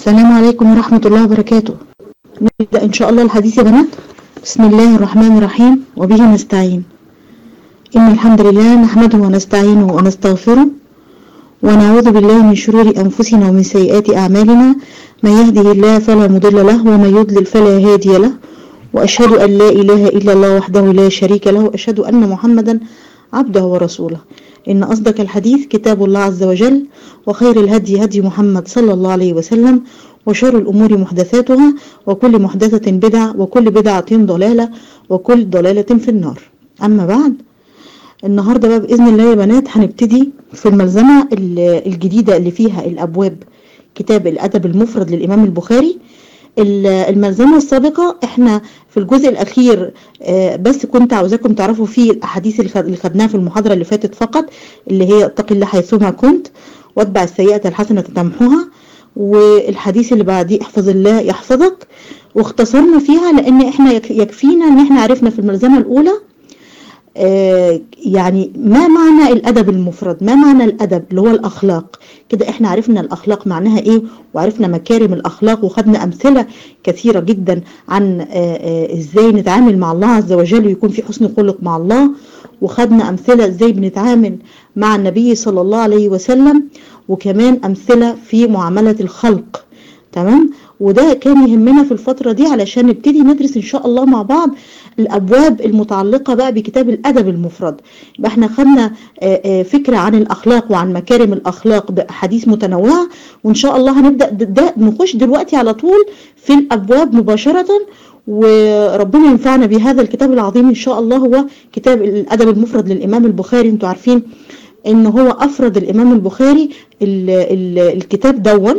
السلام عليكم ورحمة الله وبركاته نبدأ إن شاء الله الحديث يا بنات بسم الله الرحمن الرحيم وبه نستعين إن الحمد لله نحمده ونستعينه ونستغفره ونعوذ بالله من شرور أنفسنا ومن سيئات أعمالنا من يهده الله فلا مضل له ومن يضلل فلا هادي له وأشهد أن لا إله إلا الله وحده لا شريك له وأشهد أن محمدا عبده ورسوله إن أصدق الحديث كتاب الله عز وجل وخير الهدي هدي محمد صلى الله عليه وسلم وشر الأمور محدثاتها وكل محدثة بدعة وكل بدعة ضلالة وكل ضلالة في النار أما بعد النهاردة بقى بإذن الله يا بنات هنبتدي في الملزمة الجديدة اللي فيها الأبواب كتاب الأدب المفرد للإمام البخاري الملزمة السابقة احنا في الجزء الأخير بس كنت عاوزاكم تعرفوا فيه الأحاديث اللي خدناها في المحاضرة اللي فاتت فقط اللي هي اتق الله حيثما كنت واتبع السيئة الحسنة تمحوها والحديث اللي بعديه احفظ الله يحفظك واختصرنا فيها لان احنا يكفينا ان احنا عرفنا في الملزمة الاولى آه يعني ما معنى الادب المفرد ما معنى الادب اللي هو الاخلاق كده احنا عرفنا الاخلاق معناها ايه وعرفنا مكارم الاخلاق وخدنا امثله كثيره جدا عن آه آه ازاي نتعامل مع الله عز وجل ويكون في حسن خلق مع الله وخدنا امثله ازاي بنتعامل مع النبي صلى الله عليه وسلم وكمان امثله في معامله الخلق تمام وده كان يهمنا في الفترة دي علشان نبتدي ندرس ان شاء الله مع بعض الابواب المتعلقة بقى بكتاب الادب المفرد يبقى احنا خدنا فكرة عن الاخلاق وعن مكارم الاخلاق باحاديث متنوعة وان شاء الله هنبدأ ده نخش دلوقتي على طول في الابواب مباشرة وربنا ينفعنا بهذا الكتاب العظيم ان شاء الله هو كتاب الادب المفرد للامام البخاري انتوا عارفين ان هو افرد الامام البخاري ال ال الكتاب دون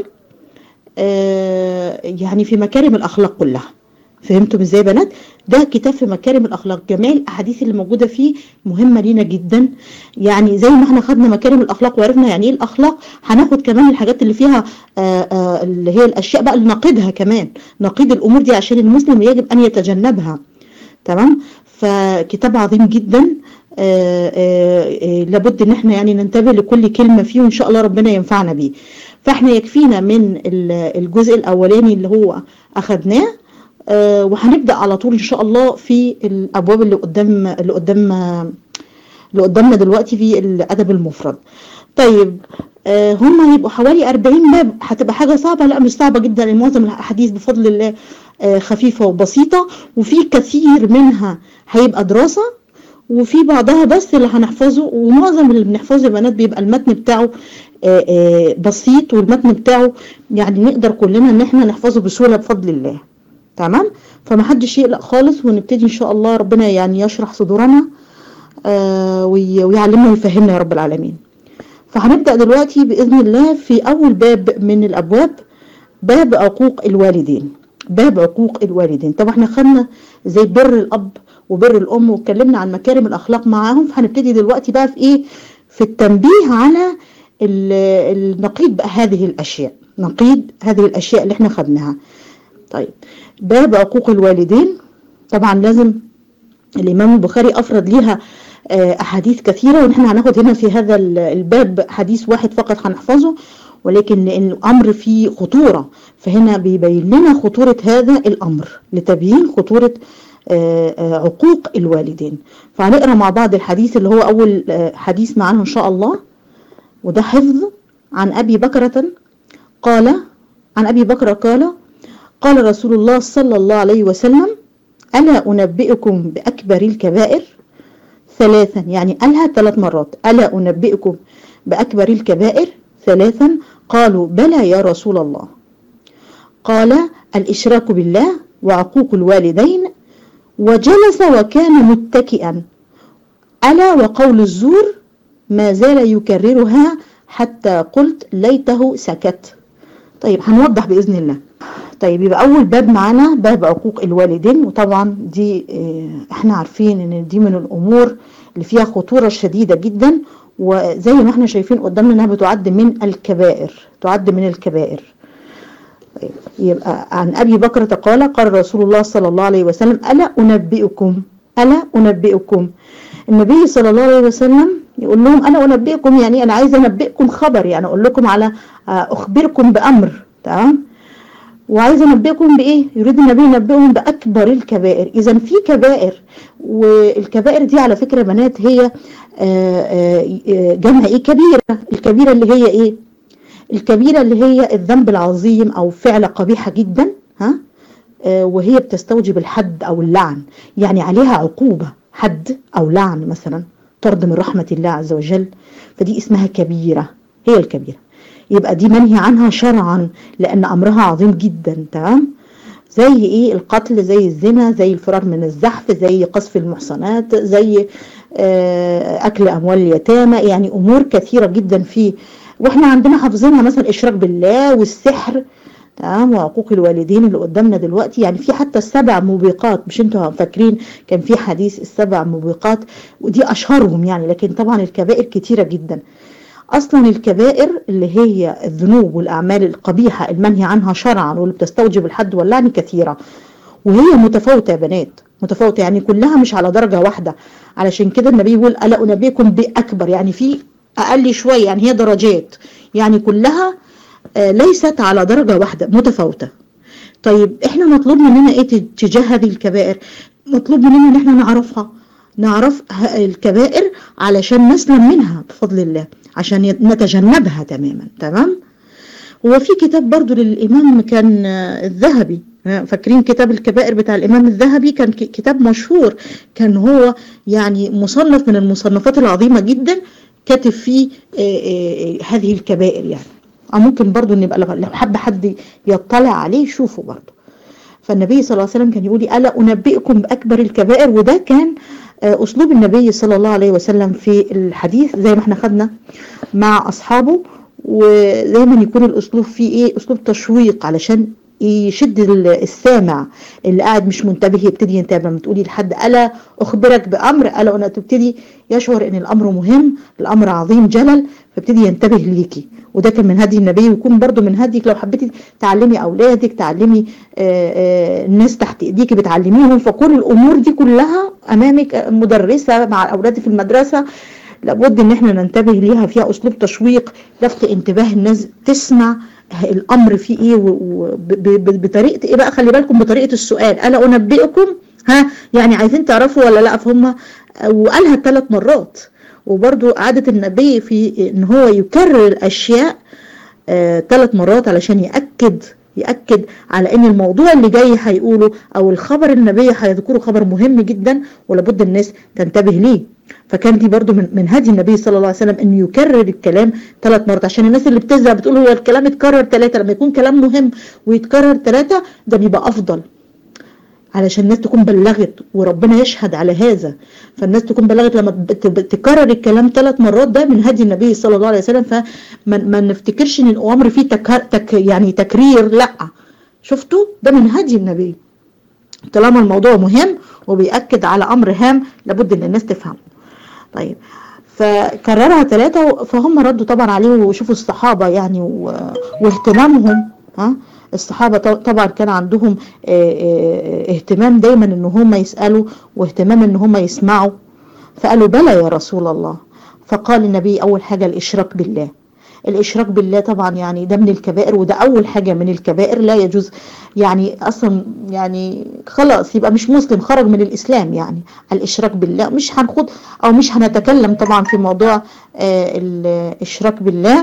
آه يعني في مكارم الاخلاق كلها فهمتم ازاي بنات ده كتاب في مكارم الاخلاق جميع الاحاديث اللي موجوده فيه مهمه لينا جدا يعني زي ما احنا خدنا مكارم الاخلاق وعرفنا يعني ايه الاخلاق هناخد كمان الحاجات اللي فيها آآ آآ اللي هي الاشياء بقى اللي نقيضها كمان نقيض الامور دي عشان المسلم يجب ان يتجنبها تمام فكتاب عظيم جدا آآ آآ لابد ان احنا يعني ننتبه لكل كلمه فيه وان شاء الله ربنا ينفعنا بيه فاحنا يكفينا من الجزء الاولاني اللي هو اخدناه آه وهنبدا على طول ان شاء الله في الابواب اللي قدام اللي قدام اللي قدامنا دلوقتي في الادب المفرد طيب آه هم هيبقوا حوالي 40 باب هتبقى حاجه صعبه لا مش صعبه جدا لان معظم الاحاديث بفضل الله آه خفيفه وبسيطه وفي كثير منها هيبقى دراسه وفي بعضها بس اللي هنحفظه ومعظم اللي بنحفظه يا بنات بيبقى المتن بتاعه آآ آآ بسيط والمتن بتاعه يعني نقدر كلنا ان احنا نحفظه بسهوله بفضل الله تمام فمحدش يقلق خالص ونبتدي ان شاء الله ربنا يعني يشرح صدورنا ويعلمنا ويفهمنا يا رب العالمين فهنبدا دلوقتي باذن الله في اول باب من الابواب باب عقوق الوالدين باب عقوق الوالدين طبعا احنا خدنا زي بر الاب وبر الام واتكلمنا عن مكارم الاخلاق معاهم فهنبتدي دلوقتي بقى في ايه في التنبيه على النقيض بقى هذه الاشياء نقيض هذه الاشياء اللي احنا خدناها طيب باب عقوق الوالدين طبعا لازم الامام البخاري افرد ليها احاديث كثيره ونحن هناخد هنا في هذا الباب حديث واحد فقط هنحفظه ولكن لان الامر فيه خطوره فهنا بيبين لنا خطوره هذا الامر لتبيين خطوره عقوق الوالدين فهنقرا مع بعض الحديث اللي هو اول حديث معانا ان شاء الله وده حفظ عن ابي بكرة قال عن ابي بكر قال قال رسول الله صلى الله عليه وسلم الا انبئكم باكبر الكبائر ثلاثا يعني قالها ثلاث مرات الا انبئكم باكبر الكبائر ثلاثا قالوا بلى يا رسول الله قال الاشراك بالله وعقوق الوالدين وجلس وكان متكئا ألا وقول الزور ما زال يكررها حتى قلت ليته سكت طيب هنوضح بإذن الله طيب يبقى أول باب معانا باب عقوق الوالدين وطبعا دي احنا عارفين ان دي من الأمور اللي فيها خطورة شديدة جدا وزي ما احنا شايفين قدامنا انها بتعد من الكبائر تعد من الكبائر يبقى عن أبي بكرة قال قال رسول الله صلى الله عليه وسلم ألا أنبئكم ألا أنبئكم النبي صلى الله عليه وسلم يقول لهم أنا أنبئكم يعني أنا عايز أنبئكم خبر يعني أقول لكم على أخبركم بأمر تمام وعايز انبئكم بايه يريد النبي ينبئهم باكبر الكبائر اذا في كبائر والكبائر دي على فكره بنات هي جمع ايه كبيره الكبيره اللي هي ايه الكبيره اللي هي الذنب العظيم او فعله قبيحه جدا ها وهي بتستوجب الحد او اللعن يعني عليها عقوبه حد او لعن مثلا طرد من رحمه الله عز وجل فدي اسمها كبيره هي الكبيره يبقى دي منهي عنها شرعا لان امرها عظيم جدا تمام زي ايه القتل زي الزنا زي الفرار من الزحف زي قذف المحصنات زي اكل اموال اليتامى يعني امور كثيره جدا في واحنا عندنا حافظينها مثلا اشراك بالله والسحر تمام وعقوق الوالدين اللي قدامنا دلوقتي يعني في حتى السبع موبقات مش انتوا فاكرين كان في حديث السبع موبقات ودي اشهرهم يعني لكن طبعا الكبائر كتيره جدا اصلا الكبائر اللي هي الذنوب والاعمال القبيحه المنهي عنها شرعا واللي بتستوجب الحد واللعن كثيره وهي متفاوته يا بنات متفاوته يعني كلها مش على درجه واحده علشان كده النبي يقول الا انبئكم باكبر يعني في اقل شويه يعني هي درجات يعني كلها ليست على درجه واحده متفاوته طيب احنا مطلوب مننا ايه تجاه هذه الكبائر مطلوب مننا ان احنا نعرفها نعرف الكبائر علشان نسلم منها بفضل الله عشان نتجنبها تماما تمام هو في كتاب برضو للإمام كان الذهبي فاكرين كتاب الكبائر بتاع الإمام الذهبي كان كتاب مشهور كان هو يعني مصنف من المصنفات العظيمة جدا كاتب فيه هذه الكبائر يعني أو ممكن برضو نبقى لو حب حد يطلع عليه يشوفه برضو فالنبي صلى الله عليه وسلم كان يقول ألا أنبئكم بأكبر الكبائر وده كان أسلوب النبي صلى الله عليه وسلم في الحديث زي ما احنا خدنا مع أصحابه ودايما يكون الأسلوب فيه إيه أسلوب تشويق علشان يشد السامع اللي قاعد مش منتبه يبتدي ينتبه لما تقولي لحد ألا أخبرك بأمر ألا أنا تبتدي يشعر إن الأمر مهم الأمر عظيم جلل فابتدي ينتبه ليكي وده كان من هدي النبي ويكون برضو من هديك لو حبيتي تعلمي أولادك تعلمي الناس تحت إيديكي بتعلميهم فكل الأمور دي كلها أمامك مدرسة مع أولادي في المدرسة لابد ان احنا ننتبه ليها فيها اسلوب تشويق لفت انتباه الناس تسمع الامر فيه ايه بطريقه ايه بقى خلي بالكم بطريقه السؤال الا انبئكم ها يعني عايزين تعرفوا ولا لا فهم وقالها ثلاث مرات وبرضو عادة النبي في ان هو يكرر الاشياء ثلاث آه مرات علشان يأكد يأكد على ان الموضوع اللي جاي هيقوله او الخبر النبي هيذكره خبر مهم جدا ولابد الناس تنتبه ليه فكان دي برضو من, من هدي النبي صلى الله عليه وسلم انه يكرر الكلام ثلاث مرات عشان الناس اللي بتزهق بتقول هو الكلام اتكرر ثلاثة لما يكون كلام مهم ويتكرر ثلاثة ده بيبقى افضل علشان الناس تكون بلغت وربنا يشهد على هذا فالناس تكون بلغت لما تكرر الكلام ثلاث مرات ده من هدي النبي صلى الله عليه وسلم فما نفتكرش ان الامر فيه تكر تك يعني تكرير لا شفتوا ده من هدي النبي طالما الموضوع مهم وبيأكد على امر هام لابد ان الناس تفهمه طيب فكررها ثلاثة فهم ردوا طبعا عليه وشوفوا الصحابة يعني واهتمامهم ها الصحابة طبعا كان عندهم اهتمام دايما ان هم يسألوا واهتمام ان هم يسمعوا فقالوا بلى يا رسول الله فقال النبي اول حاجة الاشراك بالله الاشراك بالله طبعا يعني ده من الكبائر وده اول حاجة من الكبائر لا يجوز يعني اصلا يعني خلاص يبقى مش مسلم خرج من الاسلام يعني الاشراك بالله مش هنخوض او مش هنتكلم طبعا في موضوع الاشراك بالله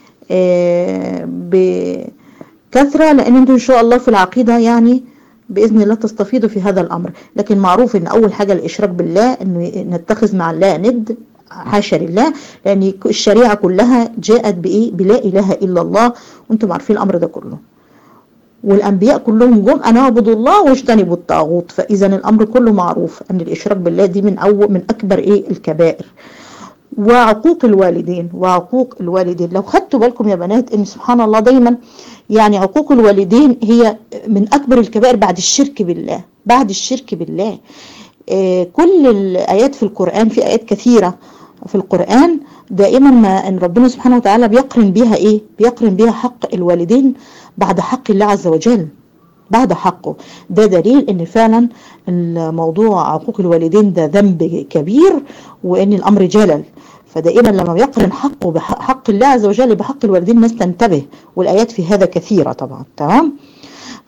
بكثرة لان انتم ان شاء الله في العقيدة يعني باذن الله تستفيدوا في هذا الامر لكن معروف ان اول حاجة الاشراك بالله انه نتخذ مع الله ند حاشا لله لان الشريعة كلها جاءت بايه بلا اله الا الله وانتم عارفين الامر ده كله والانبياء كلهم جم انا اعبد الله واجتنبوا الطاغوت فاذا الامر كله معروف ان الاشراك بالله دي من اول من اكبر ايه الكبائر وعقوق الوالدين وعقوق الوالدين لو خدتوا بالكم يا بنات ان سبحان الله دايما يعني عقوق الوالدين هي من اكبر الكبائر بعد الشرك بالله بعد الشرك بالله آه كل الايات في القران في ايات كثيره في القران دائما ما ان ربنا سبحانه وتعالى بيقرن بيها ايه بيقرن بيها حق الوالدين بعد حق الله عز وجل بعد حقه ده دليل ان فعلا الموضوع عقوق الوالدين ده ذنب كبير وان الامر جلل فدائما لما يقرن حقه بحق الله عز وجل بحق الوالدين الناس تنتبه والايات في هذا كثيره طبعا تمام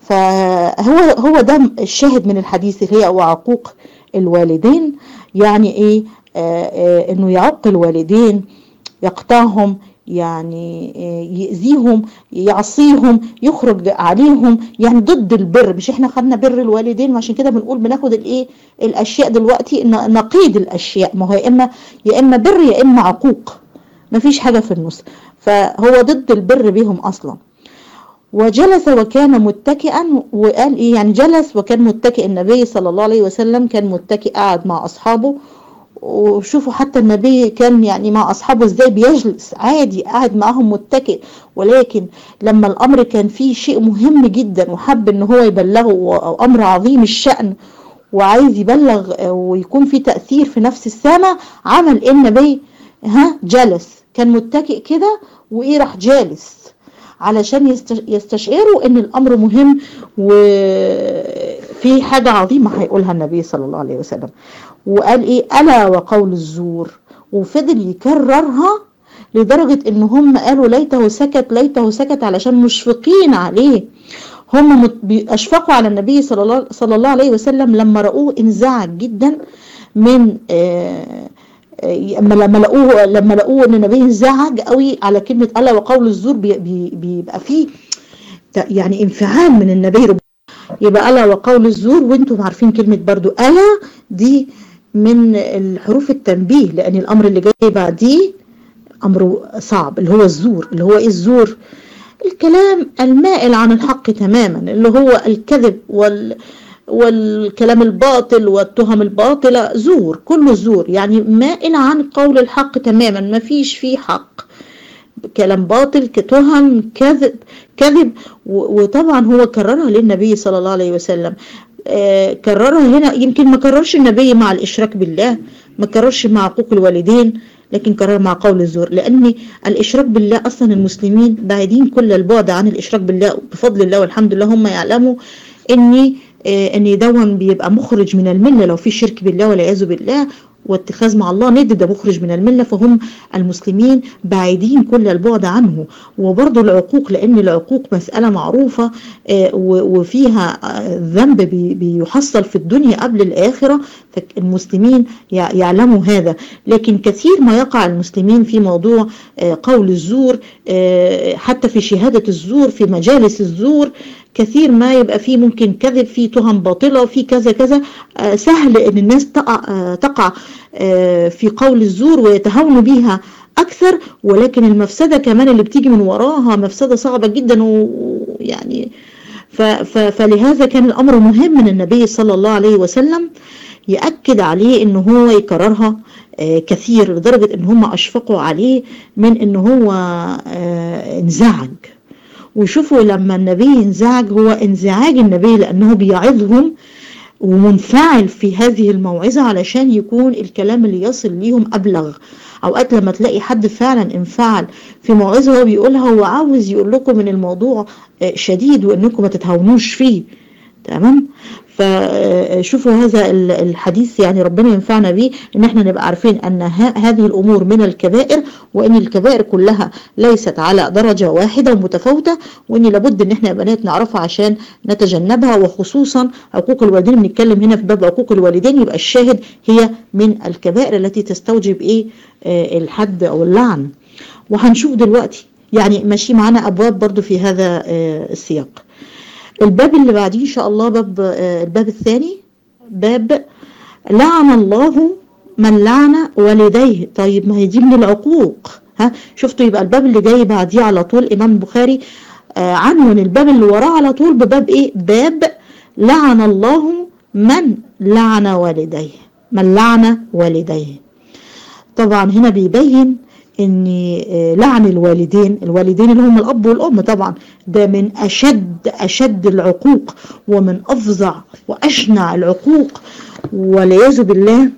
فهو هو ده الشاهد من الحديث اللي هي وعقوق الوالدين يعني ايه آه آه انه يعق الوالدين يقطعهم يعني يأذيهم يعصيهم يخرج عليهم يعني ضد البر مش احنا خدنا بر الوالدين وعشان كده بنقول بناخد الايه الاشياء دلوقتي نقيض الاشياء ما هو يا اما يا اما بر يا اما عقوق ما فيش حاجه في النص فهو ضد البر بهم اصلا وجلس وكان متكئا وقال ايه يعني جلس وكان متكئ النبي صلى الله عليه وسلم كان متكئ قاعد مع اصحابه وشوفوا حتى النبي كان يعني مع اصحابه ازاي بيجلس عادي قاعد معاهم متكئ ولكن لما الامر كان فيه شيء مهم جدا وحب ان هو يبلغه او امر عظيم الشأن وعايز يبلغ ويكون في تأثير في نفس السامع عمل ايه النبي ها جلس كان متكئ كده وايه راح جالس علشان يستشعروا ان الامر مهم وفي حاجة عظيمة هيقولها النبي صلى الله عليه وسلم وقال ايه الا وقول الزور وفضل يكررها لدرجة ان هم قالوا ليته سكت ليته سكت علشان مشفقين عليه هم اشفقوا على النبي صلى الله, صلى الله عليه وسلم لما رأوه انزعج جدا من آه لما لقوه لما لقوه ان النبي انزعج قوي على كلمه الا وقول الزور بيبقى فيه يعني انفعال من النبي يبقى الا وقول الزور وانتم عارفين كلمه برضو الا دي من الحروف التنبيه لان الامر اللي جاي بعديه امر صعب اللي هو الزور اللي هو ايه الزور الكلام المائل عن الحق تماما اللي هو الكذب وال والكلام الباطل والتهم الباطلة زور كله زور يعني مائل عن قول الحق تماما ما فيش فيه حق كلام باطل كتهم كذب كذب وطبعا هو كررها للنبي صلى الله عليه وسلم آه كررها هنا يمكن ما كررش النبي مع الإشراك بالله ما كررش مع عقوق الوالدين لكن كرر مع قول الزور لأن الإشراك بالله أصلا المسلمين بعيدين كل البعد عن الإشراك بالله بفضل الله والحمد لله هم يعلموا أني ان دون بيبقى مخرج من المله لو في شرك بالله والعياذ بالله واتخاذ مع الله ند ده مخرج من المله فهم المسلمين بعيدين كل البعد عنه وبرضه العقوق لان العقوق مساله معروفه وفيها ذنب بيحصل في الدنيا قبل الاخره فالمسلمين يعلموا هذا لكن كثير ما يقع المسلمين في موضوع قول الزور حتى في شهاده الزور في مجالس الزور كثير ما يبقى فيه ممكن كذب فيه تهم باطلة فيه كذا كذا آه سهل ان الناس تقع, آه تقع آه في قول الزور ويتهاونوا بيها اكثر ولكن المفسدة كمان اللي بتيجي من وراها مفسدة صعبة جدا ويعني فلهذا كان الامر مهم من النبي صلى الله عليه وسلم يأكد عليه ان هو يكررها كثير لدرجة ان هم اشفقوا عليه من ان هو انزعج وشوفوا لما النبي انزعج هو انزعاج النبي لأنه بيعظهم ومنفعل في هذه الموعظة علشان يكون الكلام اللي يصل ليهم أبلغ أوقات لما تلاقي حد فعلا انفعل في موعظة هو بيقولها هو عاوز يقول لكم من الموضوع شديد وأنكم ما تتهاونوش فيه تمام فشوفوا هذا الحديث يعني ربنا ينفعنا به ان احنا نبقى عارفين ان هذه الامور من الكبائر وان الكبائر كلها ليست على درجة واحدة ومتفاوتة وان لابد ان احنا بنات نعرفها عشان نتجنبها وخصوصا عقوق الوالدين بنتكلم هنا في باب عقوق الوالدين يبقى الشاهد هي من الكبائر التي تستوجب ايه آه الحد او اللعن وهنشوف دلوقتي يعني ماشي معانا ابواب برضو في هذا آه السياق الباب اللي بعديه ان شاء الله باب الباب الثاني باب لعن الله من لعن والديه طيب ما هي دي من العقوق ها شفتوا يبقى الباب اللي جاي بعديه على طول امام البخاري آه عنون الباب اللي وراه على طول بباب ايه باب لعن الله من لعن والديه من لعن والديه طبعا هنا بيبين ان لعن الوالدين الوالدين اللي هم الاب والام طبعا ده من اشد اشد العقوق ومن افظع واشنع العقوق والعياذ بالله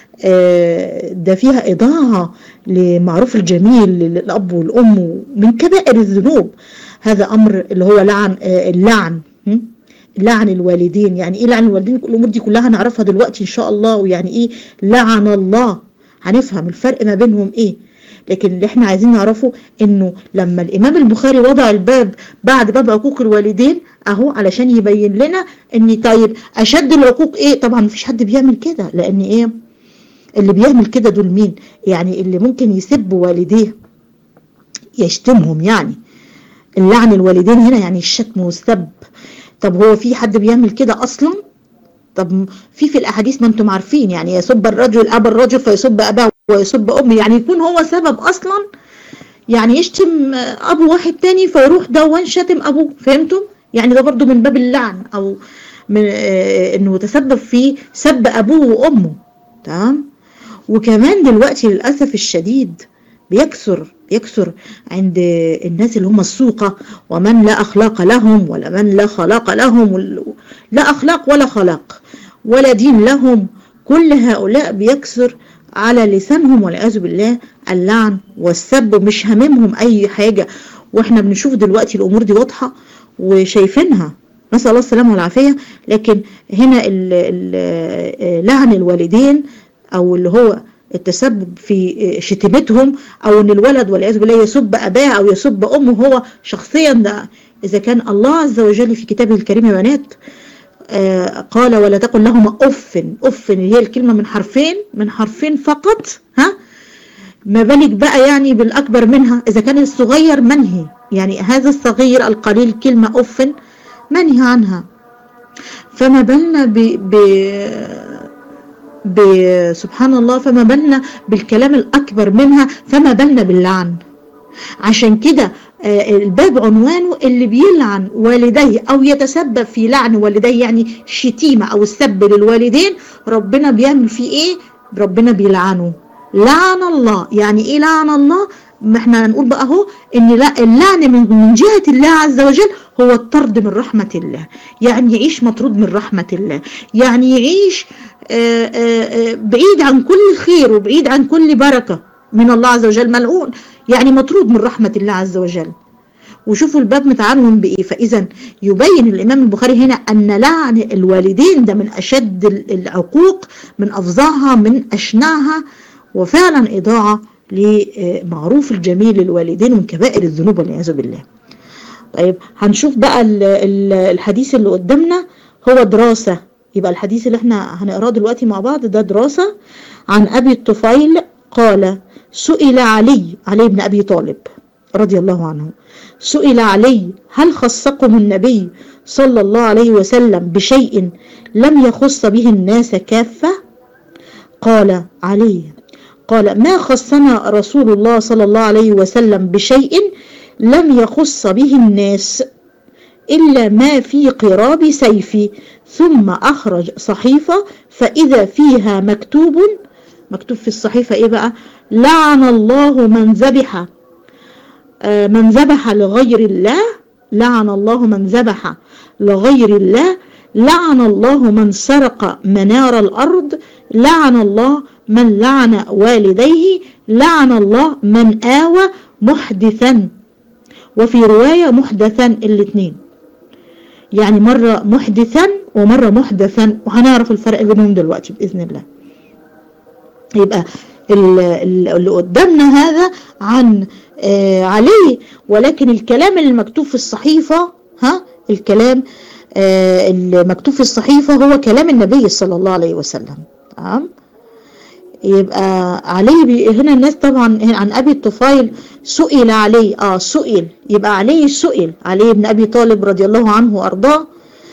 ده فيها اضاعه لمعروف الجميل للاب والام من كبائر الذنوب هذا امر اللي هو لعن اللعن لعن الوالدين يعني ايه لعن الوالدين الامور دي كلها هنعرفها دلوقتي ان شاء الله ويعني ايه لعن الله هنفهم الفرق ما بينهم ايه لكن اللي احنا عايزين نعرفه انه لما الامام البخاري وضع الباب بعد باب عقوق الوالدين اهو علشان يبين لنا ان طيب اشد العقوق ايه طبعا مفيش حد بيعمل كده لان ايه اللي بيعمل كده دول مين يعني اللي ممكن يسب والديه يشتمهم يعني اللعن الوالدين هنا يعني الشتم والسب طب هو في حد بيعمل كده اصلا طب في في الاحاديث ما انتم عارفين يعني يسب الرجل ابا الرجل فيسب اباه ويسب امه يعني يكون هو سبب اصلا يعني يشتم ابو واحد تاني فيروح ده شتم ابوه فهمتم يعني ده برضو من باب اللعن او من آه انه تسبب في سب ابوه وامه تمام وكمان دلوقتي للاسف الشديد بيكثر يكثر عند الناس اللي هم السوقة ومن لا أخلاق لهم ولا من لا خلاق لهم لا أخلاق ولا خلاق ولا دين لهم كل هؤلاء بيكثر على لسانهم والعياذ بالله اللعن والسب مش هممهم أي حاجة واحنا بنشوف دلوقتي الأمور دي واضحة وشايفينها نسأل الله السلامة والعافية لكن هنا لعن الوالدين أو اللي هو التسبب في شتمتهم او ان الولد والعياذ بالله يسب اباه او يسب امه هو شخصيا ده اذا كان الله عز وجل في كتابه الكريم يا بنات آه قال ولا تقل لهما اف اف هي الكلمه من حرفين من حرفين فقط ها ما بالك بقى يعني بالاكبر منها اذا كان الصغير منهي يعني هذا الصغير القليل كلمه اف منهي عنها فما بالنا ب, ب سبحان الله فما بالنا بالكلام الأكبر منها فما بالنا باللعن عشان كده الباب عنوانه اللي بيلعن والديه أو يتسبب في لعن والديه يعني شتيمة أو السب للوالدين ربنا بيعمل فيه إيه ربنا بيلعنه لعن الله يعني إيه لعن الله ما احنا هنقول بقى اهو ان لا اللعن من, من جهة الله عز وجل هو الطرد من رحمة الله يعني يعيش مطرود من رحمة الله يعني يعيش آآ آآ بعيد عن كل خير وبعيد عن كل بركة من الله عز وجل ملعون يعني مطرود من رحمة الله عز وجل وشوفوا الباب متعنون بإيه فإذا يبين الإمام البخاري هنا أن لعن الوالدين ده من أشد العقوق من أفظعها من أشنعها وفعلا إضاعة لمعروف الجميل للوالدين من كبائر الذنوب والعياذ بالله طيب هنشوف بقى الحديث اللي قدامنا هو دراسة يبقى الحديث اللي احنا هنقراه دلوقتي مع بعض ده دراسة عن أبي الطفيل قال سئل علي علي بن أبي طالب رضي الله عنه سئل علي هل خصكم النبي صلى الله عليه وسلم بشيء لم يخص به الناس كافة قال علي قال ما خصنا رسول الله صلى الله عليه وسلم بشيء لم يخص به الناس إلا ما في قراب سيفي ثم أخرج صحيفة فإذا فيها مكتوب مكتوب في الصحيفة إيه بقى لعن الله من ذبح آه من ذبح لغير الله لعن الله من ذبح لغير الله لعن الله من سرق منار الأرض لعن الله من لعن والديه لعن الله من آوى محدثا وفي رواية محدثا الاثنين يعني مرة محدثا ومرة محدثا وهنعرف الفرق بينهم دلوقتي بإذن الله يبقى اللي قدامنا هذا عن آه علي ولكن الكلام المكتوب في الصحيفة ها الكلام آه المكتوب في الصحيفة هو كلام النبي صلى الله عليه وسلم تمام يبقى علي هنا الناس طبعا عن ابي الطفيل سئل علي اه سئل يبقى علي سئل علي بن ابي طالب رضي الله عنه وارضاه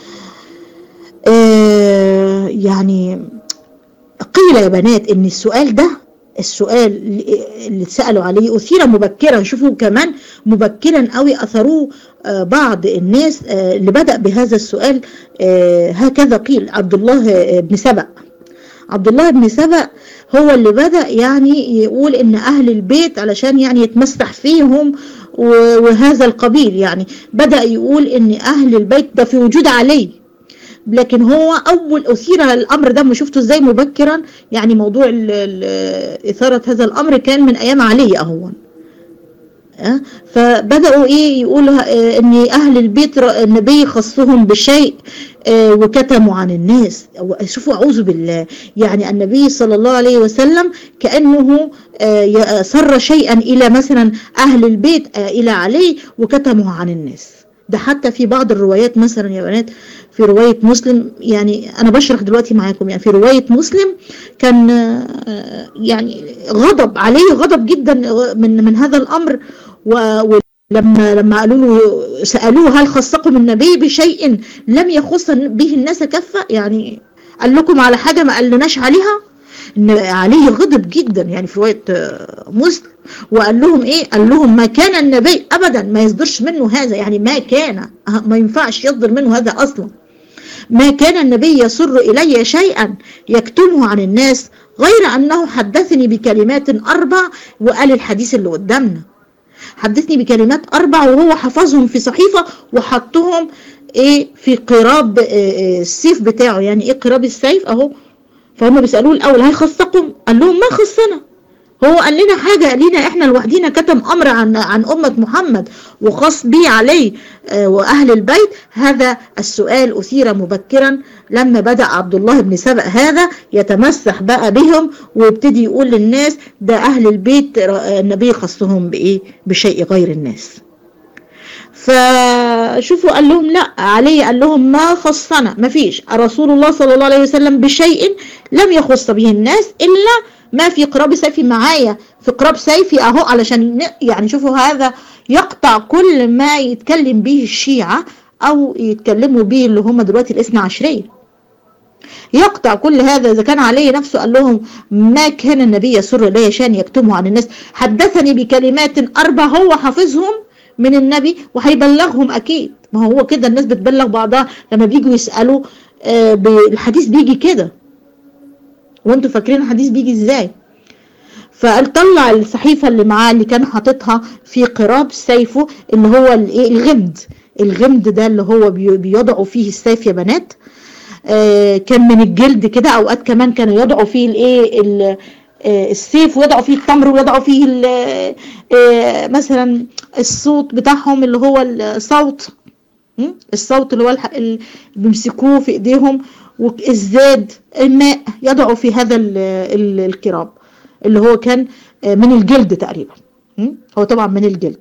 آه يعني قيل يا بنات ان السؤال ده السؤال اللي اتسالوا عليه اثير مبكرا شوفوا كمان مبكرا قوي اثروه آه بعض الناس آه اللي بدا بهذا السؤال هكذا قيل عبد الله بن سبأ عبد الله بن سبأ هو اللي بدأ يعني يقول ان اهل البيت علشان يعني يتمسح فيهم وهذا القبيل يعني بدأ يقول ان اهل البيت ده في وجود علي لكن هو اول اثير الامر ده ما شفته ازاي مبكرا يعني موضوع ال ال اثارة هذا الامر كان من ايام علي اهون أه؟ فبدأوا ايه يقولوا آه، ان اهل البيت ر- النبي خصهم بشيء آه، وكتموا عن الناس شوفوا اعوذ بالله يعني النبي صلى الله عليه وسلم كأنه آه، ي- سر شيئا الى مثلا اهل البيت آه، الى علي وكتمه عن الناس ده حتى في بعض الروايات مثلا يا بنات في رواية مسلم يعني أنا بشرح دلوقتي معاكم يعني في رواية مسلم كان آه، يعني غضب عليه غضب جدا من من هذا الأمر و- ولما لما قالوا له سألوه هل خصكم النبي بشيء لم يخص به الناس كفة يعني قال لكم على حاجة ما قالناش عليها ان عليه غضب جدا يعني في روايه آه، مسلم وقال لهم ايه قال لهم ما كان النبي ابدا ما يصدرش منه هذا يعني ما كان آه، ما ينفعش يصدر منه هذا اصلا ما كان النبي يسر الي شيئا يكتمه عن الناس غير انه حدثني بكلمات اربع وقال الحديث اللي قدامنا حدثني بكلمات اربع وهو حفظهم في صحيفه وحطهم ايه في قراب آه، آه، السيف بتاعه يعني ايه قراب السيف اهو فهم بيسألوه الأول هل خصكم؟ قال لهم ما خصنا هو قال لنا حاجة لينا احنا لوحدينا كتم أمر عن عن أمة محمد وخاص بيه عليه آه، وأهل البيت هذا السؤال أثير مبكرا لما بدأ عبد الله بن سبأ هذا يتمسح بقى بهم ويبتدي يقول للناس ده أهل البيت آه، النبي خصهم بإيه؟ بشيء غير الناس فشوفوا قال لهم لا علي قال لهم ما خصنا ما فيش رسول الله صلى الله عليه وسلم بشيء لم يخص به الناس إلا ما في قراب سيفي معايا في قراب سيفي اهو علشان ن- يعني شوفوا هذا يقطع كل ما يتكلم به الشيعة او يتكلموا به اللي هم دلوقتي الاثنى عشرية يقطع كل هذا إذا كان عليه نفسه قال لهم ما كان النبي يسر لي شان يكتمه عن الناس حدثني بكلمات أربع هو حافظهم من النبي وهيبلغهم أكيد ما هو كده الناس بتبلغ بعضها لما بيجوا يسألوا آه، ب- الحديث بيجي كده وانتوا فاكرين الحديث بيجي ازاي فقال طلع الصحيفة اللي معاه اللي كان حاططها في قراب سيفه اللي هو الايه الغمد الغمد ده اللي هو بي- بيضعوا فيه السيف يا بنات آه، كان من الجلد كده اوقات كمان كانوا يضعوا فيه الايه ال- آه، السيف ويضعوا فيه التمر ويضعوا فيه ال- آه، مثلا الصوت بتاعهم اللي هو الصوت م? الصوت اللي هو الح- اللي بيمسكوه في ايديهم والزاد الماء يضعوا في هذا ال- ال- الكراب اللي هو كان آه، من الجلد تقريبا م? هو طبعا من الجلد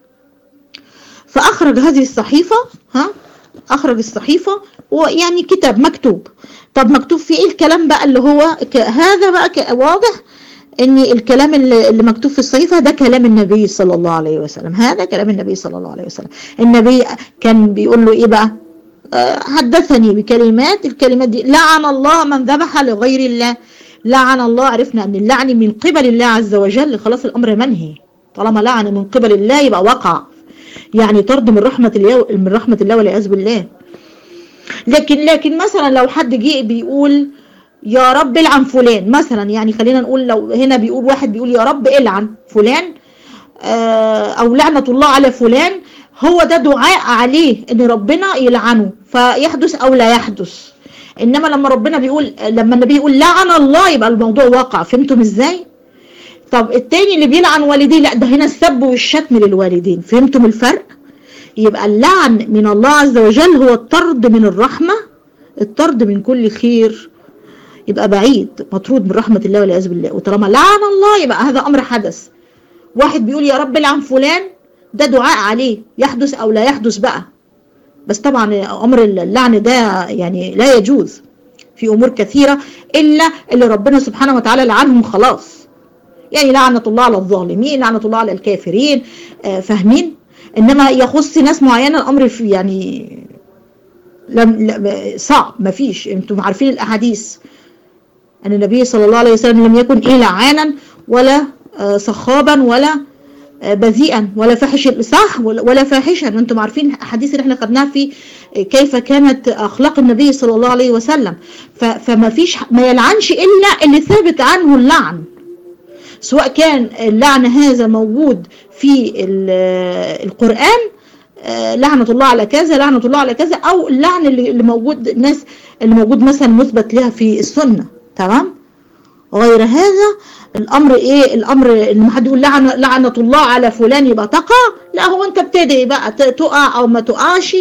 فأخرج هذه الصحيفة ها أخرج الصحيفة ويعني كتاب مكتوب طب مكتوب فيه إيه الكلام بقى اللي هو ك... هذا بقى ك... واضح ان الكلام اللي, اللي مكتوب في الصحيفة ده كلام النبي صلى الله عليه وسلم هذا كلام النبي صلى الله عليه وسلم النبي كان بيقول له ايه بقى آه، حدثني بكلمات الكلمات دي لعن الله من ذبح لغير الله لعن الله عرفنا ان اللعن من قبل الله عز وجل خلاص الامر منهي طالما لعن من قبل الله يبقى وقع يعني طرد من رحمة الله من رحمة الله والعياذ بالله لكن لكن مثلا لو حد جه بيقول يا رب العن فلان مثلا يعني خلينا نقول لو هنا بيقول واحد بيقول يا رب العن فلان آه، او لعنة الله على فلان هو ده دعاء عليه ان ربنا يلعنه فيحدث او لا يحدث انما لما ربنا بيقول لما النبي يقول لعن الله يبقى الموضوع واقع فهمتم ازاي طب التاني اللي بيلعن والديه لا ده هنا السب والشتم للوالدين فهمتم الفرق يبقى اللعن من الله عز وجل هو الطرد من الرحمة الطرد من كل خير يبقى بعيد مطرود من رحمة الله والعياذ بالله وطالما لعن الله يبقى هذا أمر حدث واحد بيقول يا رب العن فلان ده دعاء عليه يحدث أو لا يحدث بقى بس طبعا أمر اللعن ده يعني لا يجوز في أمور كثيرة إلا اللي ربنا سبحانه وتعالى لعنهم خلاص يعني لعنة الله على الظالمين لعنة الله على الكافرين آه، فاهمين إنما يخص ناس معينة الأمر في يعني لم لا- صعب مفيش انتم عارفين الأحاديث أن النبي صلى الله عليه وسلم لم يكن إيه لعانا ولا آه، صخابا ولا آه، بذيئا ولا فاحش صح ولا ولا فاحشا انتم عارفين الاحاديث اللي احنا خدناها في كيف كانت اخلاق النبي صلى الله عليه وسلم ف- فما فيش ما يلعنش الا اللي ثابت عنه اللعن سواء كان اللعن هذا موجود في ال- القرآن آه، لعنة الله على كذا لعنة الله على كذا أو اللعن اللي اللي موجود الناس اللي موجود مثلا مثبت لها في السنة تمام غير هذا الامر ايه الامر ان حد يقول لعنه لعنه الله على فلان يبقى تقع لا هو انت بتدعي بقى تقع او ما تقعش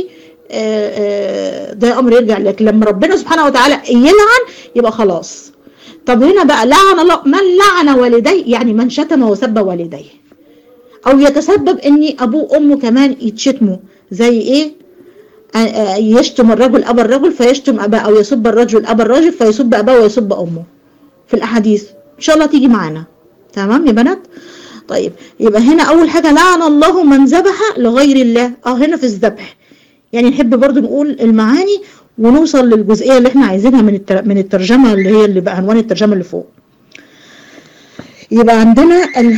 ده امر يرجع لك لما ربنا سبحانه وتعالى يلعن يبقى خلاص طب هنا بقى لعن الله من لعن والديه يعني من شتم وسب والديه او يتسبب ان ابوه وامه كمان يتشتموا زي ايه يشتم الرجل ابا الرجل فيشتم اباه او يسب الرجل ابا الرجل فيسب اباه ويسب امه في الاحاديث ان شاء الله تيجي معانا تمام يا بنات طيب يبقى هنا اول حاجه لعن الله من ذبح لغير الله اه هنا في الذبح يعني نحب برضو نقول المعاني ونوصل للجزئيه اللي احنا عايزينها من من الترجمه اللي هي اللي بعنوان الترجمه اللي فوق يبقى عندنا ال...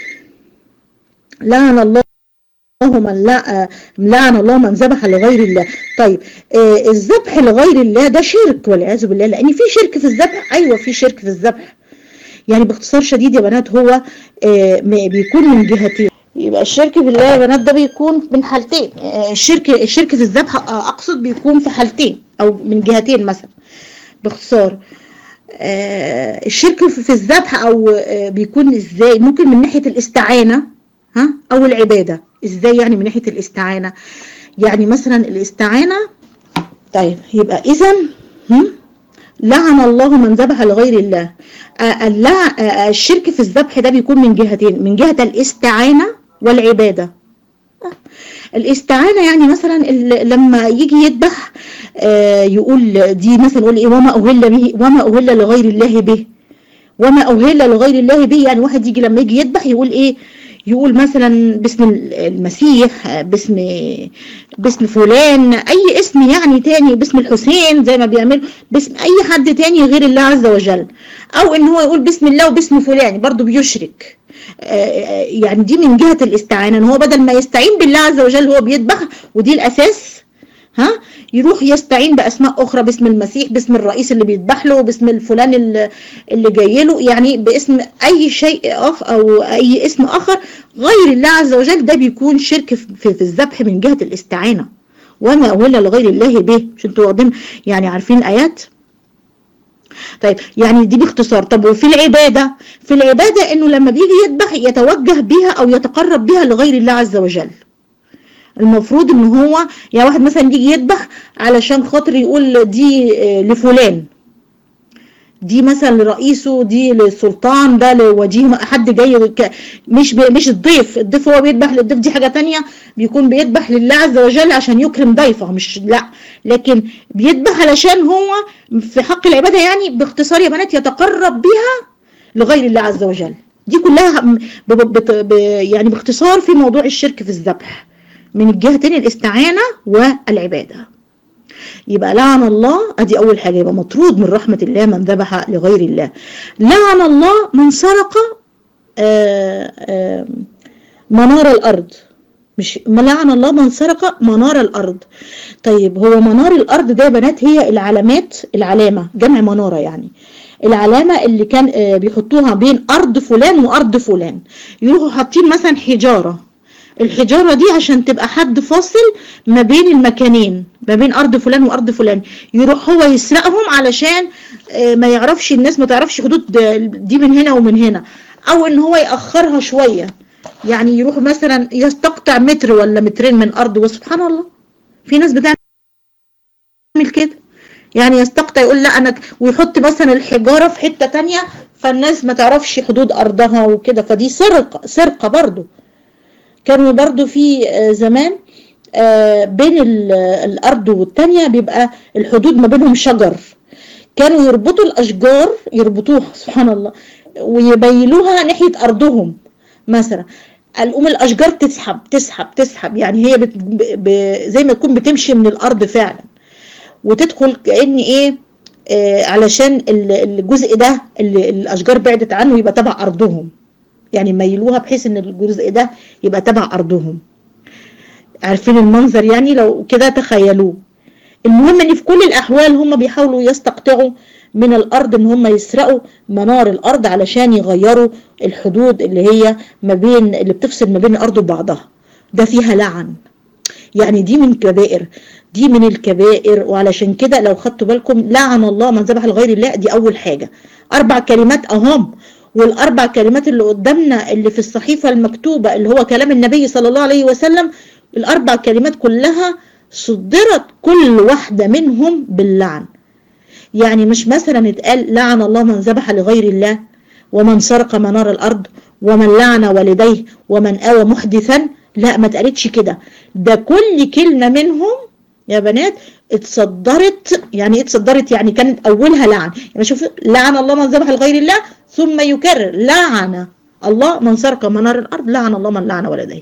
لعن الله من لا لعن الله من ذبح لغير الله طيب آه الذبح لغير الله ده شرك والعياذ بالله لان في شرك في الذبح ايوه في شرك في الذبح يعني باختصار شديد يا بنات هو آه بيكون من جهتين يبقى الشرك بالله يا بنات ده بيكون من حالتين آه الشرك الشرك في الذبح اقصد بيكون في حالتين او من جهتين مثلا باختصار آه الشرك في الذبح او آه بيكون ازاي ممكن من ناحيه الاستعانه ها او العباده ازاي يعني من ناحيه الاستعانه يعني مثلا الاستعانه طيب يبقى اذا لعن الله من ذبح لغير الله آه الشرك في الذبح ده بيكون من جهتين من جهه الاستعانه والعباده الاستعانه يعني مثلا لما يجي يذبح يقول دي مثلا يقول ايه وما اهل به وما اهل لغير الله به وما اهل لغير الله به يعني واحد يجي لما يجي يذبح يقول ايه يقول مثلا باسم المسيح باسم باسم فلان اي اسم يعني تاني باسم الحسين زي ما بيعمل باسم اي حد تاني غير الله عز وجل او ان هو يقول باسم الله وباسم فلان برضه بيشرك يعني دي من جهة الاستعانة ان هو بدل ما يستعين بالله عز وجل هو بيذبح ودي الاساس ها يروح يستعين باسماء اخرى باسم المسيح باسم الرئيس اللي بيذبح له باسم الفلان اللي, اللي جاي له يعني باسم اي شيء اخر او اي اسم اخر غير الله عز وجل ده بيكون شرك في, في الذبح من جهه الاستعانه وما اهل لغير الله به مش انتوا واخدين يعني عارفين الايات طيب يعني دي باختصار طب وفي العباده في العباده انه لما بيجي يذبح يتوجه بها او يتقرب بها لغير الله عز وجل المفروض ان هو يعني واحد مثلا يجي يذبح علشان خاطر يقول دي لفلان دي مثلا لرئيسه دي للسلطان ده لوجيه حد جاي مش مش الضيف الضيف هو بيذبح للضيف دي حاجه تانية بيكون بيذبح لله عز وجل عشان يكرم ضيفه مش لا لكن بيذبح علشان هو في حق العباده يعني باختصار يا بنات يتقرب بها لغير الله عز وجل دي كلها ب ب ب يعني باختصار في موضوع الشرك في الذبح من الجهتين الاستعانة والعبادة يبقى لعن الله ادي اول حاجة يبقى مطرود من رحمة الله من ذبح لغير الله لعن الله من سرق آآ آآ منار الارض مش لعن الله من سرق منار الارض طيب هو منار الارض ده يا بنات هي العلامات العلامة جمع منارة يعني العلامة اللي كان بيحطوها بين ارض فلان وارض فلان يروحوا حاطين مثلا حجارة الحجارة دي عشان تبقى حد فاصل ما بين المكانين ما بين أرض فلان وأرض فلان يروح هو يسرقهم علشان ما يعرفش الناس ما تعرفش حدود دي من هنا ومن هنا أو إن هو يأخرها شوية يعني يروح مثلا يستقطع متر ولا مترين من أرض وسبحان الله في ناس بتعمل كده يعني يستقطع يقول لا أنا ويحط مثلا الحجارة في حتة تانية فالناس ما تعرفش حدود أرضها وكده فدي سرقة سرقة برضو كانوا برضو في زمان بين الأرض والتانية بيبقى الحدود ما بينهم شجر كانوا يربطوا الأشجار يربطوها سبحان الله ويبيلوها ناحية أرضهم مثلا الأم الأشجار تسحب تسحب تسحب يعني هي بت ب زي ما تكون بتمشي من الأرض فعلا وتدخل كأن إيه آه علشان الجزء ده اللي الأشجار بعدت عنه يبقى تبع أرضهم يعني ميلوها بحيث ان الجزء ده يبقى تبع ارضهم عارفين المنظر يعني لو كده تخيلوه المهم ان في كل الاحوال هم بيحاولوا يستقطعوا من الارض ان هم يسرقوا منار الارض علشان يغيروا الحدود اللي هي ما بين اللي بتفصل ما بين الارض وبعضها ده فيها لعن يعني دي من كبائر دي من الكبائر وعلشان كده لو خدتوا بالكم لعن الله من ذبح لغير الله دي اول حاجة اربع كلمات اهم والاربع كلمات اللي قدامنا اللي في الصحيفة المكتوبة اللي هو كلام النبي صلى الله عليه وسلم الاربع كلمات كلها صدرت كل واحدة منهم باللعن يعني مش مثلا اتقال لعن الله من ذبح لغير الله ومن سرق منار الارض ومن لعن والديه ومن اوى محدثا لا ما اتقالتش كده ده كل كلمة منهم يا بنات اتصدرت يعني اتصدرت يعني كانت اولها لعن يعني شوف لعن الله من ذبح لغير الله ثم يكرر لعن الله من سرق منار الارض لعن الله من لعن والديه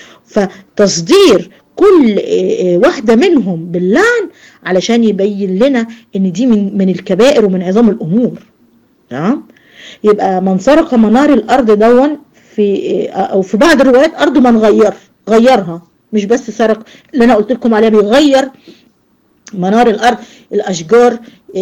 فتصدير كل واحدة منهم باللعن علشان يبين لنا ان دي من من الكبائر ومن عظام الامور تمام يبقى من سرق منار الارض دون في او في بعض الروايات ارض من غير غيرها مش بس سرق اللي انا قلت لكم عليها بيغير منار الارض الاشجار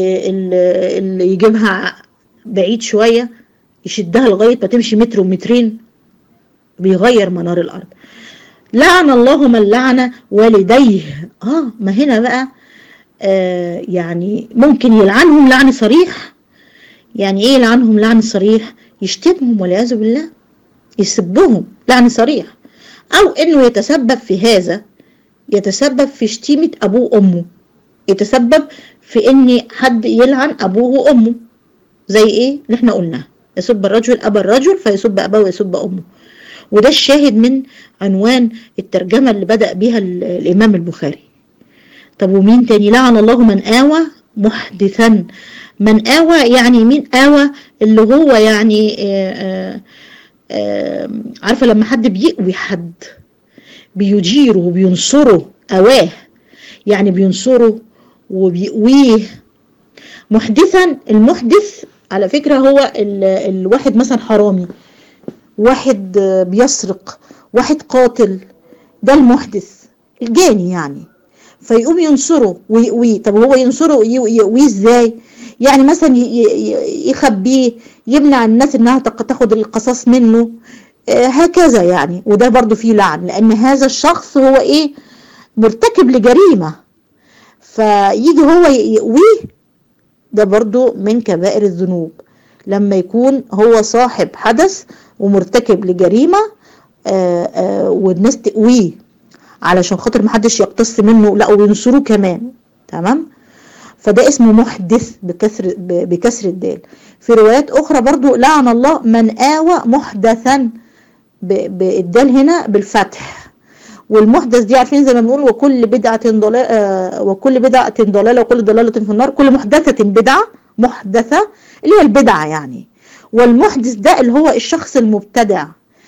اللي يجيبها بعيد شوية يشدها لغاية ما تمشي متر ومترين بيغير منار الارض لعن الله من لعن والديه اه ما هنا بقى آه يعني ممكن يلعنهم لعن صريح يعني ايه يلعنهم لعن صريح يشتمهم والعياذ بالله يسبهم لعن صريح او انه يتسبب في هذا يتسبب في شتيمة ابوه وامه يتسبب في ان حد يلعن ابوه وامه زي ايه اللي احنا قلناه يسب الرجل ابا الرجل فيسب اباه ويسب امه وده الشاهد من عنوان الترجمة اللي بدأ بها الإمام البخاري طب ومين تاني لعن الله من آوى محدثا من آوى يعني مين آوى اللي هو يعني آآ آآ عارفة لما حد بيقوي حد بيجيره وبينصره أواه يعني بينصره وبيقويه محدثا المحدث على فكرة هو الواحد مثلا حرامي واحد بيسرق واحد قاتل ده المحدث الجاني يعني فيقوم ينصره ويقويه طب هو ينصره ويقويه ازاي يعني مثلا يخبيه يمنع الناس انها تاخد القصاص منه هكذا يعني وده برضو فيه لعن لان هذا الشخص هو ايه مرتكب لجريمة فيجي هو يقويه ده برضو من كبائر الذنوب لما يكون هو صاحب حدث ومرتكب لجريمة آآ آآ والناس تقويه علشان خاطر محدش يقتص منه لا وينصروه كمان تمام فده اسمه محدث بكسر بكسر الدال في روايات اخرى برضو لعن الله من آوى محدثا بالدال هنا بالفتح والمحدث دي عارفين زي ما بنقول وكل بدعة ضلالة وكل بدعة ضلالة وكل ضلالة في النار كل محدثة بدعة محدثة اللي هي البدعة يعني والمحدث ده اللي هو الشخص المبتدع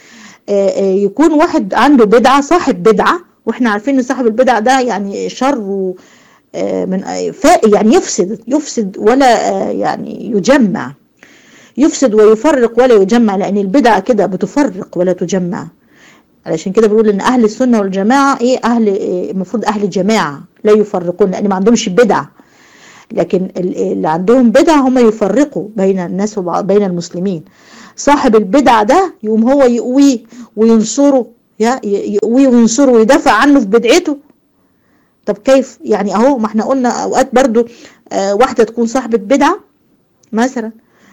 يكون واحد عنده بدعة صاحب بدعة واحنا عارفين ان صاحب البدع ده يعني شر من يعني يفسد يفسد ولا يعني يجمع يفسد ويفرق ولا يجمع لان البدع كده بتفرق ولا تجمع علشان كده بيقول ان اهل السنه والجماعه ايه اهل المفروض اهل جماعه لا يفرقون لان ما عندهمش بدع لكن اللي عندهم بدع هم يفرقوا بين الناس وبين المسلمين صاحب البدع ده يقوم هو يقويه وينصره يقويه وينصره ويدافع عنه في بدعته طب كيف يعني اهو ما احنا قلنا اوقات برضو آه واحدة تكون صاحبة بدعة مثلا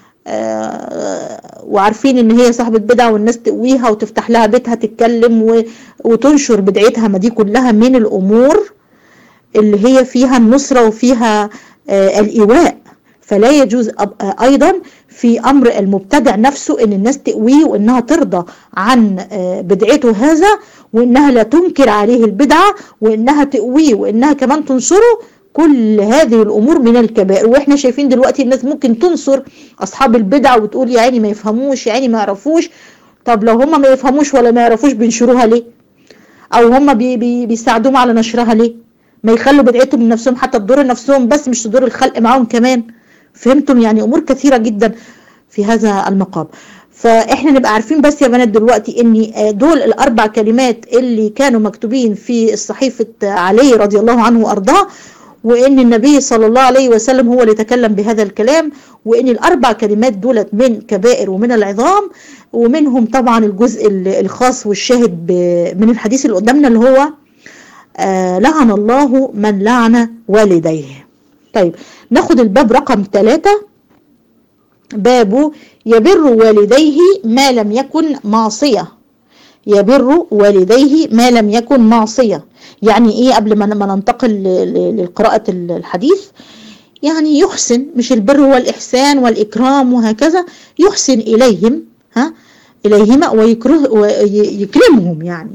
آه وعارفين ان هي صاحبة بدعة والناس تقويها وتفتح لها بيتها تتكلم وتنشر بدعتها ما دي كلها من الامور اللي هي فيها النصرة وفيها آه الإيواء فلا يجوز أيضا في أمر المبتدع نفسه أن الناس تقويه وأنها ترضى عن بدعته هذا وأنها لا تنكر عليه البدعة وأنها تقويه وأنها كمان تنصره كل هذه الأمور من الكبائر وإحنا شايفين دلوقتي الناس ممكن تنصر أصحاب البدع وتقول يا عيني ما يفهموش يا عيني ما يعرفوش طب لو هم ما يفهموش ولا ما يعرفوش بينشروها ليه أو هم بي بي بيساعدوهم على نشرها ليه ما يخلوا بدعتهم من نفسهم حتى تضر نفسهم بس مش تضر الخلق معاهم كمان فهمتم يعني امور كثيره جدا في هذا المقام فاحنا نبقى عارفين بس يا بنات دلوقتي ان دول الاربع كلمات اللي كانوا مكتوبين في صحيفه علي رضي الله عنه وارضاه وان النبي صلى الله عليه وسلم هو اللي تكلم بهذا الكلام وان الاربع كلمات دولت من كبائر ومن العظام ومنهم طبعا الجزء الخاص والشاهد من الحديث اللي قدامنا اللي هو آه لعن الله من لعن والديه طيب ناخد الباب رقم ثلاثة باب يبر والديه ما لم يكن معصية يبر والديه ما لم يكن معصية يعني ايه قبل ما ننتقل لقراءة الحديث يعني يحسن مش البر هو الإحسان والإكرام وهكذا يحسن إليهم ها إليهما ويكره ويكرمهم يعني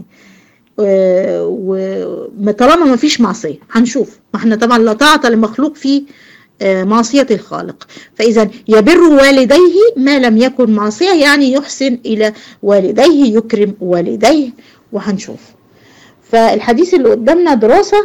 وطالما ما فيش معصية هنشوف ما احنا طبعا لا طاعة لمخلوق في معصية الخالق فإذا يبر والديه ما لم يكن معصية يعني يحسن إلى والديه يكرم والديه وهنشوف فالحديث اللي قدامنا دراسة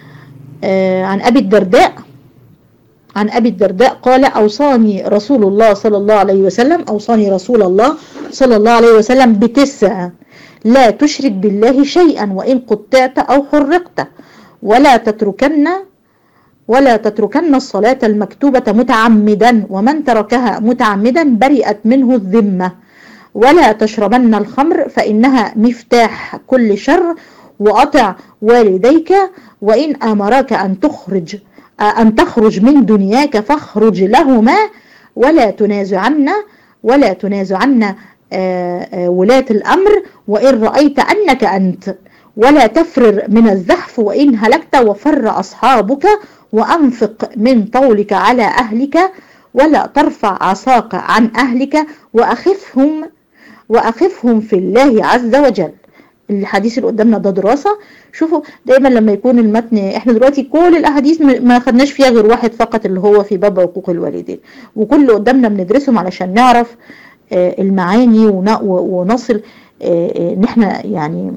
عن أبي الدرداء عن أبي الدرداء قال أوصاني رسول الله صلى الله عليه وسلم أوصاني رسول الله صلى الله عليه وسلم بتسع لا تشرك بالله شيئا وإن قطعت أو حرقت ولا تتركن ولا تتركن الصلاة المكتوبة متعمدا ومن تركها متعمدا برئت منه الذمة ولا تشربن الخمر فإنها مفتاح كل شر وأطع والديك وإن أمرك أن تخرج أن تخرج من دنياك فاخرج لهما ولا تنازعن ولا تنازعن ولاة الأمر وإن رأيت أنك أنت ولا تفرر من الزحف وإن هلكت وفر أصحابك وأنفق من طولك على أهلك ولا ترفع عصاك عن أهلك وأخفهم وأخفهم في الله عز وجل الحديث اللي قدامنا ده دراسة شوفوا دايما لما يكون المتن احنا دلوقتي كل الاحاديث ما خدناش فيها غير واحد فقط اللي هو في باب عقوق الوالدين وكل اللي قدامنا بندرسهم علشان نعرف المعاني ونصل ان احنا يعني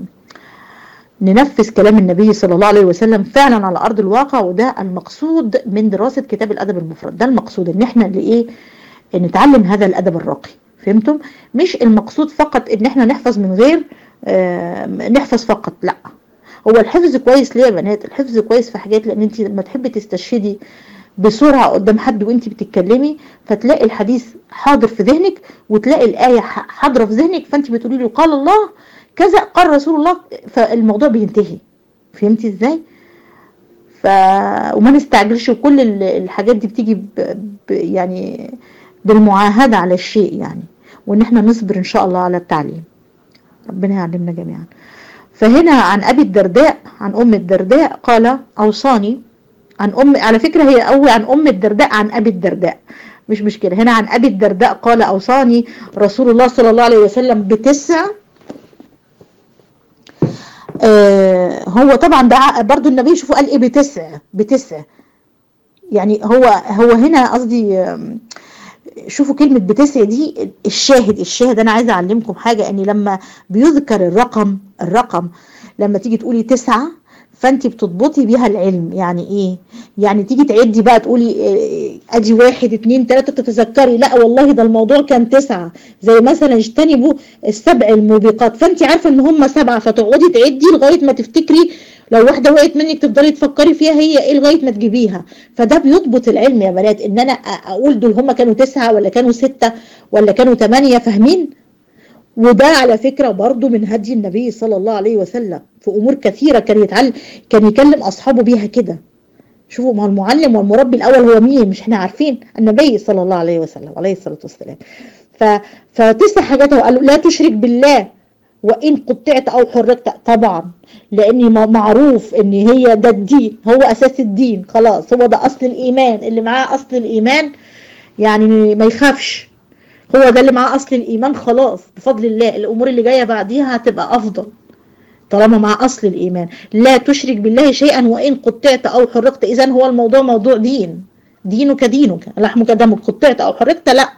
ننفذ كلام النبي صلى الله عليه وسلم فعلا على ارض الواقع وده المقصود من دراسة كتاب الادب المفرد ده المقصود ان احنا لايه نتعلم هذا الادب الراقي فهمتم مش المقصود فقط ان احنا نحفظ من غير نحفظ فقط لا هو الحفظ كويس ليه يا بنات الحفظ كويس في حاجات لان انت لما تحبي تستشهدي بسرعة قدام حد وانت بتتكلمي فتلاقي الحديث حاضر في ذهنك وتلاقي الآية حاضرة في ذهنك فانت بتقولي له قال الله كذا قال رسول الله فالموضوع بينتهي فهمتي ازاي ف وما نستعجلش وكل الحاجات دي بتيجي ب... ب... يعني بالمعاهدة على الشيء يعني وان احنا نصبر ان شاء الله على التعليم ربنا يعلمنا جميعا فهنا عن ابي الدرداء عن ام الدرداء قال اوصاني عن ام على فكرة هي قوي عن ام الدرداء عن ابي الدرداء مش مشكلة هنا عن ابي الدرداء قال اوصاني رسول الله صلى الله عليه وسلم بتسع آه هو طبعا ده برضو النبي شوفوا قال ايه بتسع بتسع يعني هو هو هنا قصدي شوفوا كلمة بتسع دي الشاهد الشاهد انا عايزة اعلمكم حاجة اني لما بيذكر الرقم الرقم لما تيجي تقولي تسعة فانت بتضبطي بيها العلم يعني ايه يعني تيجي تعدي بقى تقولي إيه ادي واحد اتنين تلاتة تتذكري لا والله ده الموضوع كان تسعة زي مثلا اجتنبوا السبع الموبقات فانت عارفة ان هم سبعة فتقعدي تعدي لغاية ما تفتكري لو واحدة وقعت منك تفضلي تفكري فيها هي ايه لغاية ما تجيبيها فده بيضبط العلم يا بنات ان انا اقول دول هم كانوا تسعة ولا كانوا ستة ولا كانوا تمانية فاهمين وده على فكرة برضو من هدي النبي صلى الله عليه وسلم في أمور كثيرة كان يتعلم كان يكلم أصحابه بيها كده شوفوا ما المعلم والمربي الأول هو مين مش احنا عارفين النبي صلى الله عليه وسلم عليه الصلاة والسلام ف... فتسع حاجات هو قالوا لا تشرك بالله وإن قطعت أو حرقت طبعا لأن معروف إن هي ده الدين هو أساس الدين خلاص هو ده أصل الإيمان اللي معاه أصل الإيمان يعني ما يخافش هو ده اللي معاه اصل الايمان خلاص بفضل الله الامور اللي جايه بعديها هتبقى افضل طالما مع اصل الايمان لا تشرك بالله شيئا وان قطعت او حرقت اذا هو الموضوع موضوع دين دينك دينك لحمك دمك قطعت او حرقت لا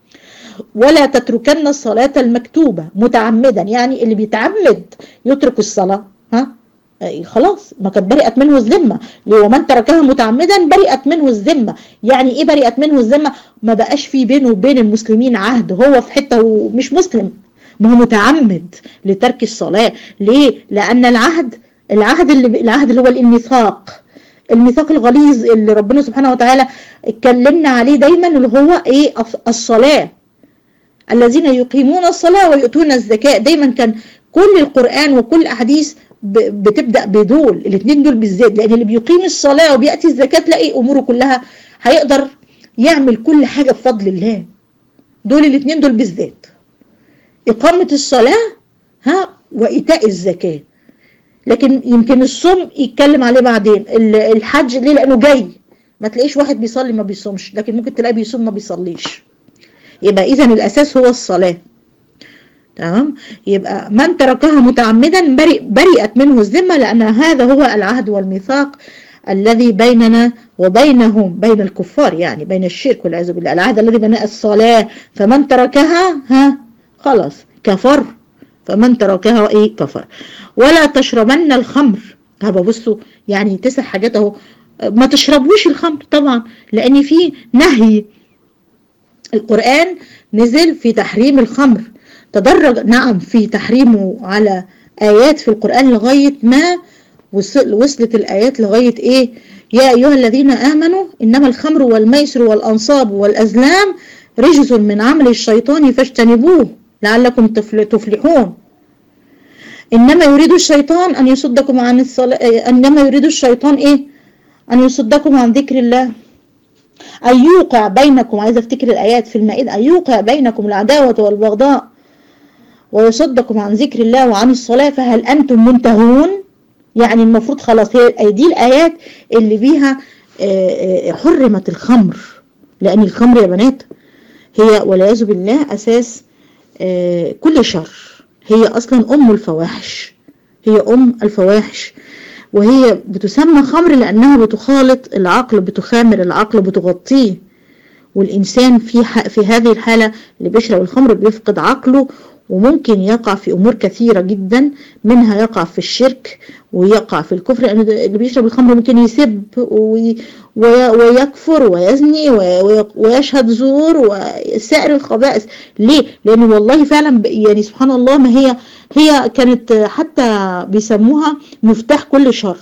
ولا تتركن الصلاة المكتوبة متعمدا يعني اللي بيتعمد يترك الصلاة ها خلاص ما كانت برئت منه الذمة ومن تركها متعمدا برئت منه الذمة يعني ايه برئت منه الذمة ما بقاش في بينه وبين المسلمين عهد هو في حتة ومش مسلم ما هو متعمد لترك الصلاة ليه لأن العهد العهد اللي العهد اللي هو الميثاق الميثاق الغليظ اللي ربنا سبحانه وتعالى اتكلمنا عليه دايما اللي هو ايه الصلاة الذين يقيمون الصلاة ويؤتون الزكاة دايما كان كل القرآن وكل أحاديث ب- بتبدا بدول الاثنين دول بالذات لان اللي بيقيم الصلاه وبياتي الزكاه تلاقي اموره كلها هيقدر يعمل كل حاجه بفضل الله دول الاثنين دول بالذات اقامه الصلاه ها وايتاء الزكاه لكن يمكن الصوم يتكلم عليه بعدين ال- الحج ليه لانه جاي ما تلاقيش واحد بيصلي ما بيصومش لكن ممكن تلاقيه بيصوم ما بيصليش يبقى اذا الاساس هو الصلاه تمام يبقى من تركها متعمدا برئ برئت منه الذمه لان هذا هو العهد والميثاق الذي بيننا وبينهم بين الكفار يعني بين الشرك والعياذ بالله العهد الذي بناء الصلاه فمن تركها ها خلاص كفر فمن تركها ايه كفر ولا تشربن الخمر هبا بصوا يعني تسع حاجات اهو ما تشربوش الخمر طبعا لان في نهي القرآن نزل في تحريم الخمر تدرج نعم في تحريمه على آيات في القرآن لغاية ما وصل- وصلت الآيات لغاية إيه يا أيها الذين آمنوا إنما الخمر والميسر والأنصاب والأزلام رجس من عمل الشيطان فاجتنبوه لعلكم تفل- تفلحون إنما يريد الشيطان أن يصدكم عن الصلاة إنما يريد الشيطان إيه أن يصدكم عن ذكر الله أن يوقع بينكم عايزة أفتكر الآيات في المائدة أن يوقع بينكم العداوة والبغضاء ويصدكم عن ذكر الله وعن الصلاة فهل أنتم منتهون يعني المفروض خلاص هي دي الآيات اللي بيها آه، آه، حرمت الخمر لأن الخمر يا بنات هي والعياذ بالله أساس آه، كل شر هي أصلا أم الفواحش هي أم الفواحش وهي بتسمى خمر لأنها بتخالط العقل بتخامر العقل بتغطيه والإنسان في ح... في هذه الحالة اللي بيشرب الخمر بيفقد عقله وممكن يقع في أمور كثيرة جدا منها يقع في الشرك ويقع في الكفر لأن اللي بيشرب الخمر ممكن يسب وي... وي... ويكفر ويزني وي... وي... ويشهد زور وسائر الخبائث ليه؟ لأن والله فعلا ب- يعني سبحان الله ما هي هي كانت حتى بيسموها مفتاح كل شر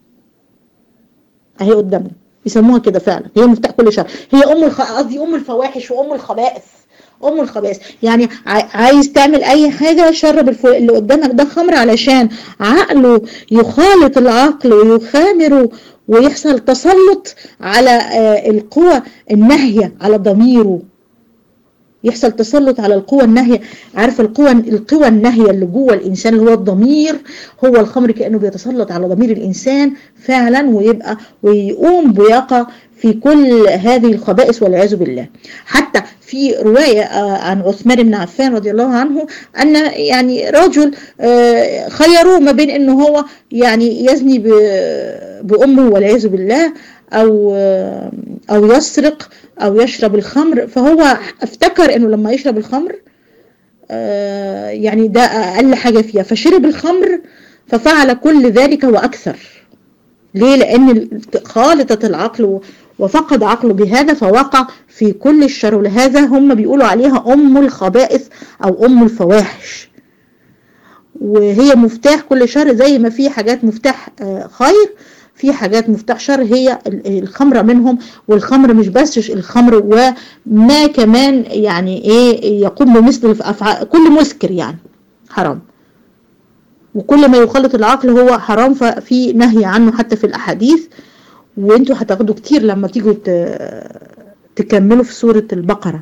اهي قدامنا يسموها كده فعلا هي مفتاح كل شر هي ام الخ... قصدي ام الفواحش وام الخبائث ام الخبائث يعني ع- عايز تعمل اي حاجه شرب الف... اللي قدامك ده خمر علشان عقله يخالط العقل ويخامره ويحصل تسلط على آه، القوى الناهيه على ضميره يحصل تسلط على القوى الناهية عارف القوى القوى الناهية اللي جوه الإنسان اللي هو الضمير هو الخمر كأنه بيتسلط على ضمير الإنسان فعلا ويبقى ويقوم ويقع في كل هذه الخبائث والعياذ بالله حتى في رواية آه، عن عثمان بن عفان رضي الله عنه أن يعني رجل آه، خيروه ما بين أنه هو يعني يزني ب- بأمه والعياذ بالله أو آه، أو يسرق أو يشرب الخمر فهو افتكر أنه لما يشرب الخمر آه، يعني ده أقل حاجة فيها فشرب الخمر ففعل كل ذلك وأكثر ليه لأن ال- خالطت العقل و- وفقد عقله بهذا فوقع في كل الشر ولهذا هم بيقولوا عليها أم الخبائث أو أم الفواحش وهي مفتاح كل شر زي ما في حاجات مفتاح آه، خير في حاجات مفتاح شر هي ال- الخمرة منهم والخمر مش بس الخمر وما كمان يعني ايه يقوم بمثل الافعال كل مسكر يعني حرام وكل ما يخلط العقل هو حرام ففي نهي عنه حتى في الاحاديث وانتوا هتاخدوا كتير لما تيجوا ت- تكملوا في سورة البقرة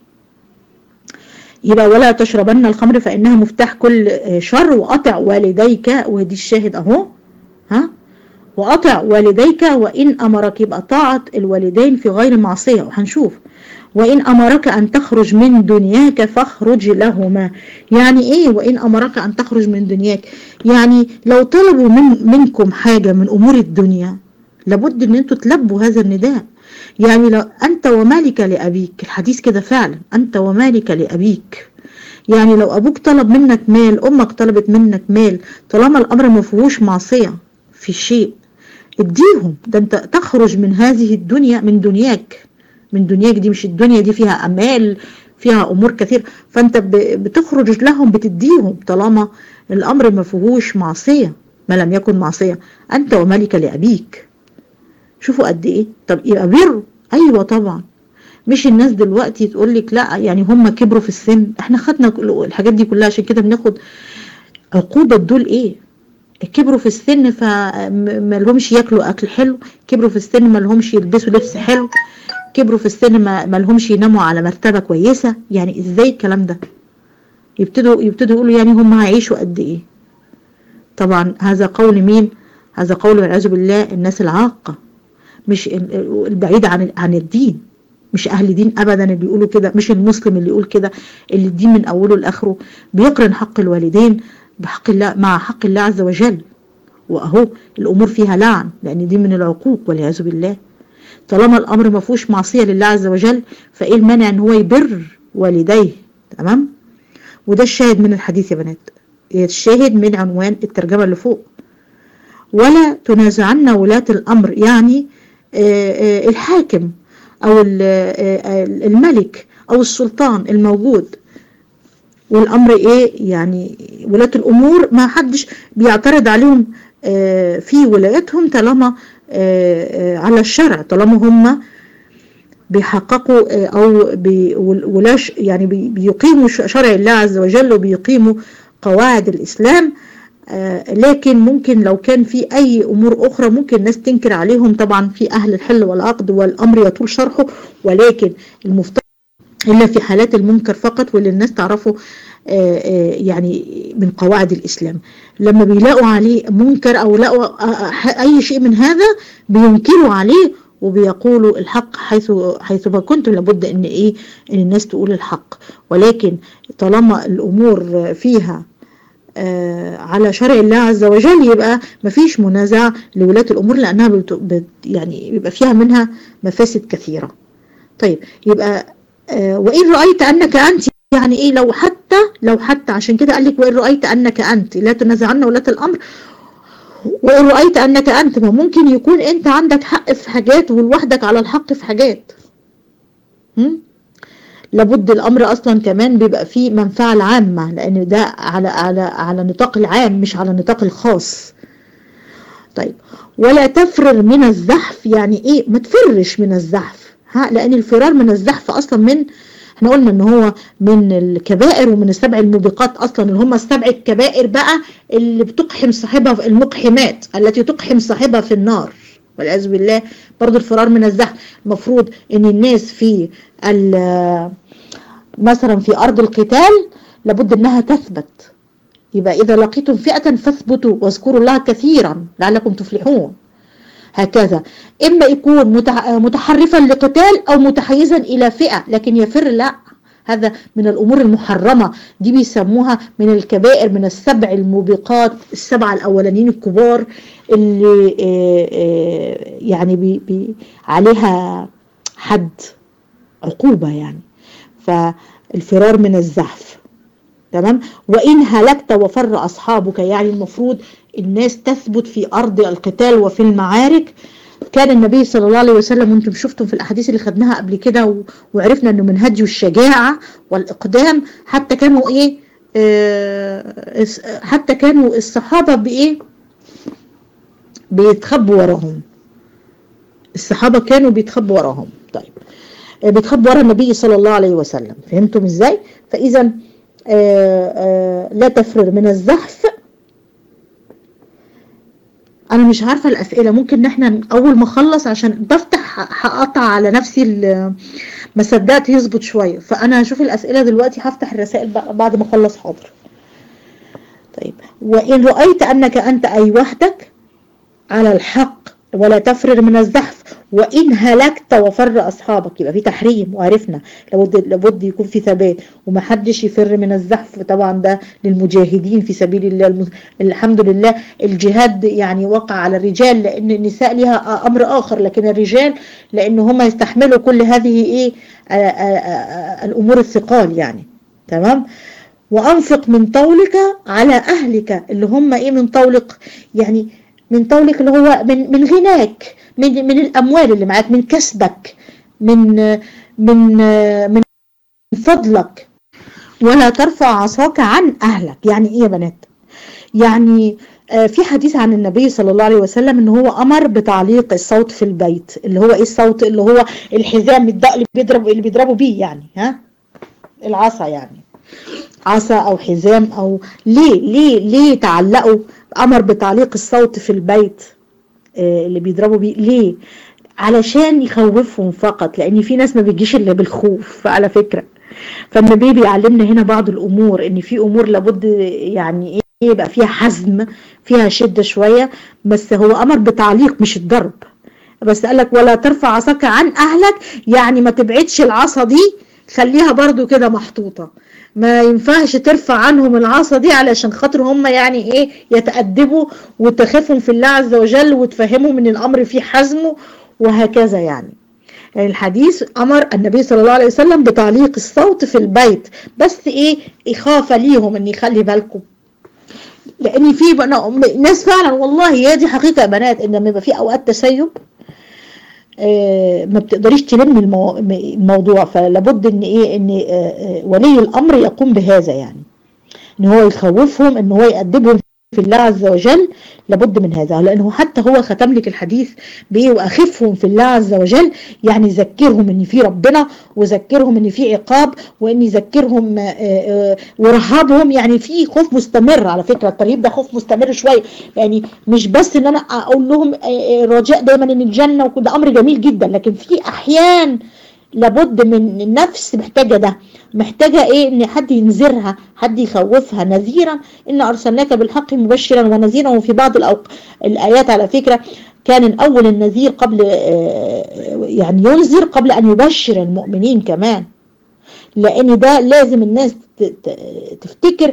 يبقى ولا تشربن الخمر فإنها مفتاح كل شر وأطع والديك ودي الشاهد أهو ها وأطع والديك وإن أمرك يبقى طاعة الوالدين في غير معصية وهنشوف وإن أمرك أن تخرج من دنياك فاخرج لهما يعني إيه وإن أمرك أن تخرج من دنياك يعني لو طلبوا من منكم حاجة من أمور الدنيا لابد ان انتوا تلبوا هذا النداء يعني لو انت ومالك لابيك الحديث كده فعلا انت ومالك لابيك يعني لو ابوك طلب منك مال امك طلبت منك مال طالما الامر ما فيهوش معصيه في شيء اديهم ده انت تخرج من هذه الدنيا من دنياك من دنياك دي مش الدنيا دي فيها امال فيها امور كثير فانت ب- بتخرج لهم بتديهم طالما الامر ما فيهوش معصيه ما لم يكن معصيه انت ومالك لابيك شوفوا قد ايه طب يبقى بر ايوه طبعا مش الناس دلوقتي تقول لك لا يعني هم كبروا في السن احنا خدنا كل- الحاجات دي كلها عشان كده بناخد عقوبة دول ايه كبروا في السن فما لهمش ياكلوا اكل حلو كبروا في السن ما لهمش يلبسوا لبس حلو كبروا في السن ما, ما لهمش يناموا على مرتبة كويسة يعني ازاي الكلام ده يبتدوا يبتدوا يقولوا يعني هم هيعيشوا قد ايه طبعا هذا قول مين هذا قول والعياذ بالله الناس العاقة مش البعيد عن عن الدين مش اهل دين ابدا اللي يقولوا كده مش المسلم اللي يقول كده اللي الدين من اوله لاخره بيقرن حق الوالدين بحق الله مع حق الله عز وجل واهو الامور فيها لعن لان دي من العقوق والعياذ بالله طالما الامر ما فيهوش معصيه لله عز وجل فايه المانع ان هو يبر والديه تمام وده الشاهد من الحديث يا بنات الشاهد من عنوان الترجمه اللي فوق ولا تنازعن ولاة الامر يعني الحاكم او الملك او السلطان الموجود والامر ايه يعني ولاة الامور ما حدش بيعترض عليهم في ولايتهم طالما على الشرع طالما هم بيحققوا او ولاش يعني بيقيموا شرع الله عز وجل وبيقيموا قواعد الاسلام لكن ممكن لو كان في اي امور اخرى ممكن الناس تنكر عليهم طبعا في اهل الحل والعقد والامر يطول شرحه ولكن المفترض الا في حالات المنكر فقط واللي الناس تعرفه يعني من قواعد الاسلام لما بيلاقوا عليه منكر او لقوا اي شيء من هذا بينكروا عليه وبيقولوا الحق حيث حيث ما كنتم لابد ان ايه ان الناس تقول الحق ولكن طالما الامور فيها آه على شرع الله عز وجل يبقى مفيش منازع لولاة الامور لانها بت يعني بيبقى فيها منها مفاسد كثيرة طيب يبقى آه وان رأيت انك انت يعني ايه لو حتى لو حتى عشان كده قال لك وان رأيت انك انت لا تنازعن ولاة الامر وإن رأيت أنك أنت ما ممكن يكون أنت عندك حق في حاجات ولوحدك على الحق في حاجات هم؟ لابد الأمر أصلا كمان بيبقى فيه منفعة العامة لأن ده على على على نطاق العام مش على النطاق الخاص طيب ولا تفرر من الزحف يعني إيه ما تفرش من الزحف ها لأن الفرار من الزحف أصلا من احنا قلنا ان هو من الكبائر ومن السبع الموبقات اصلا اللي هم السبع الكبائر بقى اللي بتقحم صاحبها المقحمات التي تقحم صاحبها في النار والعياذ بالله برضو الفرار من الزحف المفروض ان الناس في مثلا في ارض القتال لابد انها تثبت يبقى اذا لقيتم فئة فاثبتوا واذكروا الله كثيرا لعلكم تفلحون هكذا إما يكون متحرفا لقتال أو متحيزا إلى فئة لكن يفر لا هذا من الأمور المحرمة دي بيسموها من الكبائر من السبع الموبقات السبعة الأولانيين الكبار اللي يعني بي بي عليها حد عقوبة يعني فالفرار من الزحف تمام وإن هلكت وفر أصحابك يعني المفروض الناس تثبت في أرض القتال وفي المعارك كان النبي صلى الله عليه وسلم وانتم شفتم في الأحاديث اللي خدناها قبل كده وعرفنا أنه من هدي الشجاعة والإقدام حتى كانوا إيه آه حتى كانوا الصحابة بإيه بيتخبوا وراهم الصحابة كانوا بيتخبوا وراهم طيب بيتخبوا ورا النبي صلى الله عليه وسلم فهمتم ازاي فإذا آآ آآ لا تفرر من الزحف انا مش عارفة الاسئلة ممكن ان احنا اول ما اخلص عشان بفتح هقطع على نفسي ما صدقت يظبط شوية فانا هشوف الاسئلة دلوقتي هفتح الرسائل بعد ما اخلص حاضر طيب وان رأيت انك انت اي وحدك على الحق ولا تفرر من الزحف وإن هلكت وفر أصحابك يبقى في تحريم وعرفنا لابد لابد يكون في ثبات ومحدش يفر من الزحف طبعا ده للمجاهدين في سبيل الله الحمد لله الجهاد يعني وقع على الرجال لأن النساء لها أمر آخر لكن الرجال لأن هم يستحملوا كل هذه إيه آآ آآ الأمور الثقال يعني تمام وأنفق من طولك على أهلك اللي هم إيه من طولك يعني من طولك اللي هو من من غناك من من الاموال اللي معاك من كسبك من من من فضلك ولا ترفع عصاك عن اهلك يعني ايه يا بنات يعني في حديث عن النبي صلى الله عليه وسلم ان هو امر بتعليق الصوت في البيت اللي هو ايه الصوت اللي هو الحزام الدق اللي بيضرب اللي بيضربوا بيه يعني ها العصا يعني عصا او حزام او ليه ليه ليه تعلقوا امر بتعليق الصوت في البيت آه، اللي بيضربوا بيه ليه علشان يخوفهم فقط لان في ناس ما بيجيش الا بالخوف على فكرة فالنبي بيعلمنا هنا بعض الامور ان في امور لابد يعني ايه يبقى فيها حزم فيها شدة شوية بس هو امر بتعليق مش الضرب بس قالك ولا ترفع عصاك عن اهلك يعني ما تبعدش العصا دي خليها برضو كده محطوطة ما ينفعش ترفع عنهم العصا دي علشان خاطر هم يعني ايه يتأدبوا وتخافهم في الله عز وجل وتفهمهم ان الامر فيه حزمه وهكذا يعني يعني الحديث امر النبي صلى الله عليه وسلم بتعليق الصوت في البيت بس ايه اخافه ليهم ان يخلي بالكم لان في بنا- ناس فعلا والله هي دي حقيقه يا بنات ان لما يبقى في اوقات تسيب آه، ما بتقدريش تلمي المو- الموضوع فلابد ان ايه ان آه، آه، ولي الامر يقوم بهذا يعني ان هو يخوفهم ان هو يأدبهم في الله عز وجل لابد من هذا لانه حتى هو ختم لك الحديث بايه واخفهم في الله عز وجل يعني ذكرهم ان في ربنا وذكرهم ان في عقاب وان يذكرهم آه، آه، ورهبهم يعني في خوف مستمر على فكره الترهيب ده خوف مستمر شويه يعني مش بس ان انا اقول لهم آه، آه، رجاء دايما ان الجنه وكل ده امر جميل جدا لكن في احيان لابد من النفس محتاجة ده محتاجة ايه ان حد ينذرها حد يخوفها نذيرا ان ارسلناك بالحق مبشرا ونذيرا وفي بعض الأوق... الايات على فكرة كان الاول النذير قبل آه، يعني ينذر قبل ان يبشر المؤمنين كمان لان ده لازم الناس ت- ت- تفتكر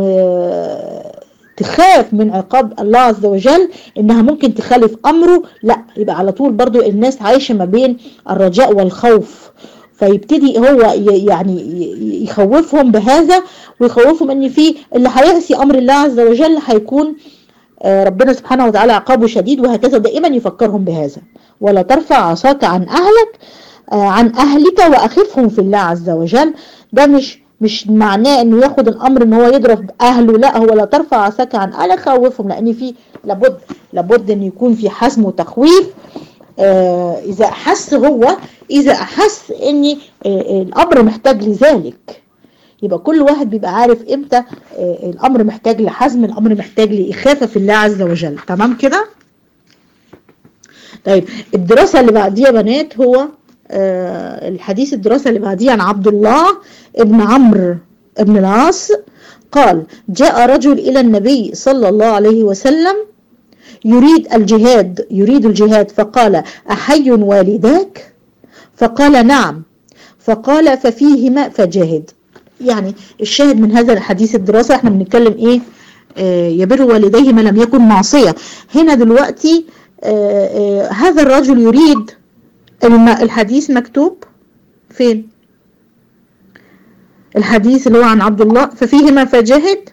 وتخاف من عقاب الله عز وجل انها ممكن تخالف امره لا يبقى على طول برضو الناس عايشة ما بين الرجاء والخوف فيبتدي هو ي- يعني ي- يخوفهم بهذا ويخوفهم ان في اللي هيعصي امر الله عز وجل هيكون آه، ربنا سبحانه وتعالى عقابه شديد وهكذا دائما يفكرهم بهذا ولا ترفع عصاك عن اهلك آه، عن اهلك واخفهم في الله عز وجل ده مش مش معناه انه ياخد الامر ان هو يضرب اهله لا هو لا ترفع عصاك عن اهلك خوفهم لان في لابد لابد ان يكون في حزم وتخويف آه، اذا احس هو اذا احس ان آه، آه، الامر محتاج لذلك يبقى كل واحد بيبقى عارف امتى آه، الامر محتاج لحزم الامر محتاج لاخافه في الله عز وجل تمام كده طيب الدراسه اللي بعديها يا بنات هو آه، الحديث الدراسه اللي بعديه عن عبد الله ابن عمرو ابن العاص قال جاء رجل الى النبي صلى الله عليه وسلم يريد الجهاد يريد الجهاد فقال أحي والداك فقال نعم فقال ففيهما فجاهد يعني الشاهد من هذا الحديث الدراسة احنا بنتكلم ايه آه يبر والديه ما لم يكن معصية هنا دلوقتي آه آه هذا الرجل يريد الم- الحديث مكتوب فين الحديث اللي هو عن عبد الله ففيهما فجاهد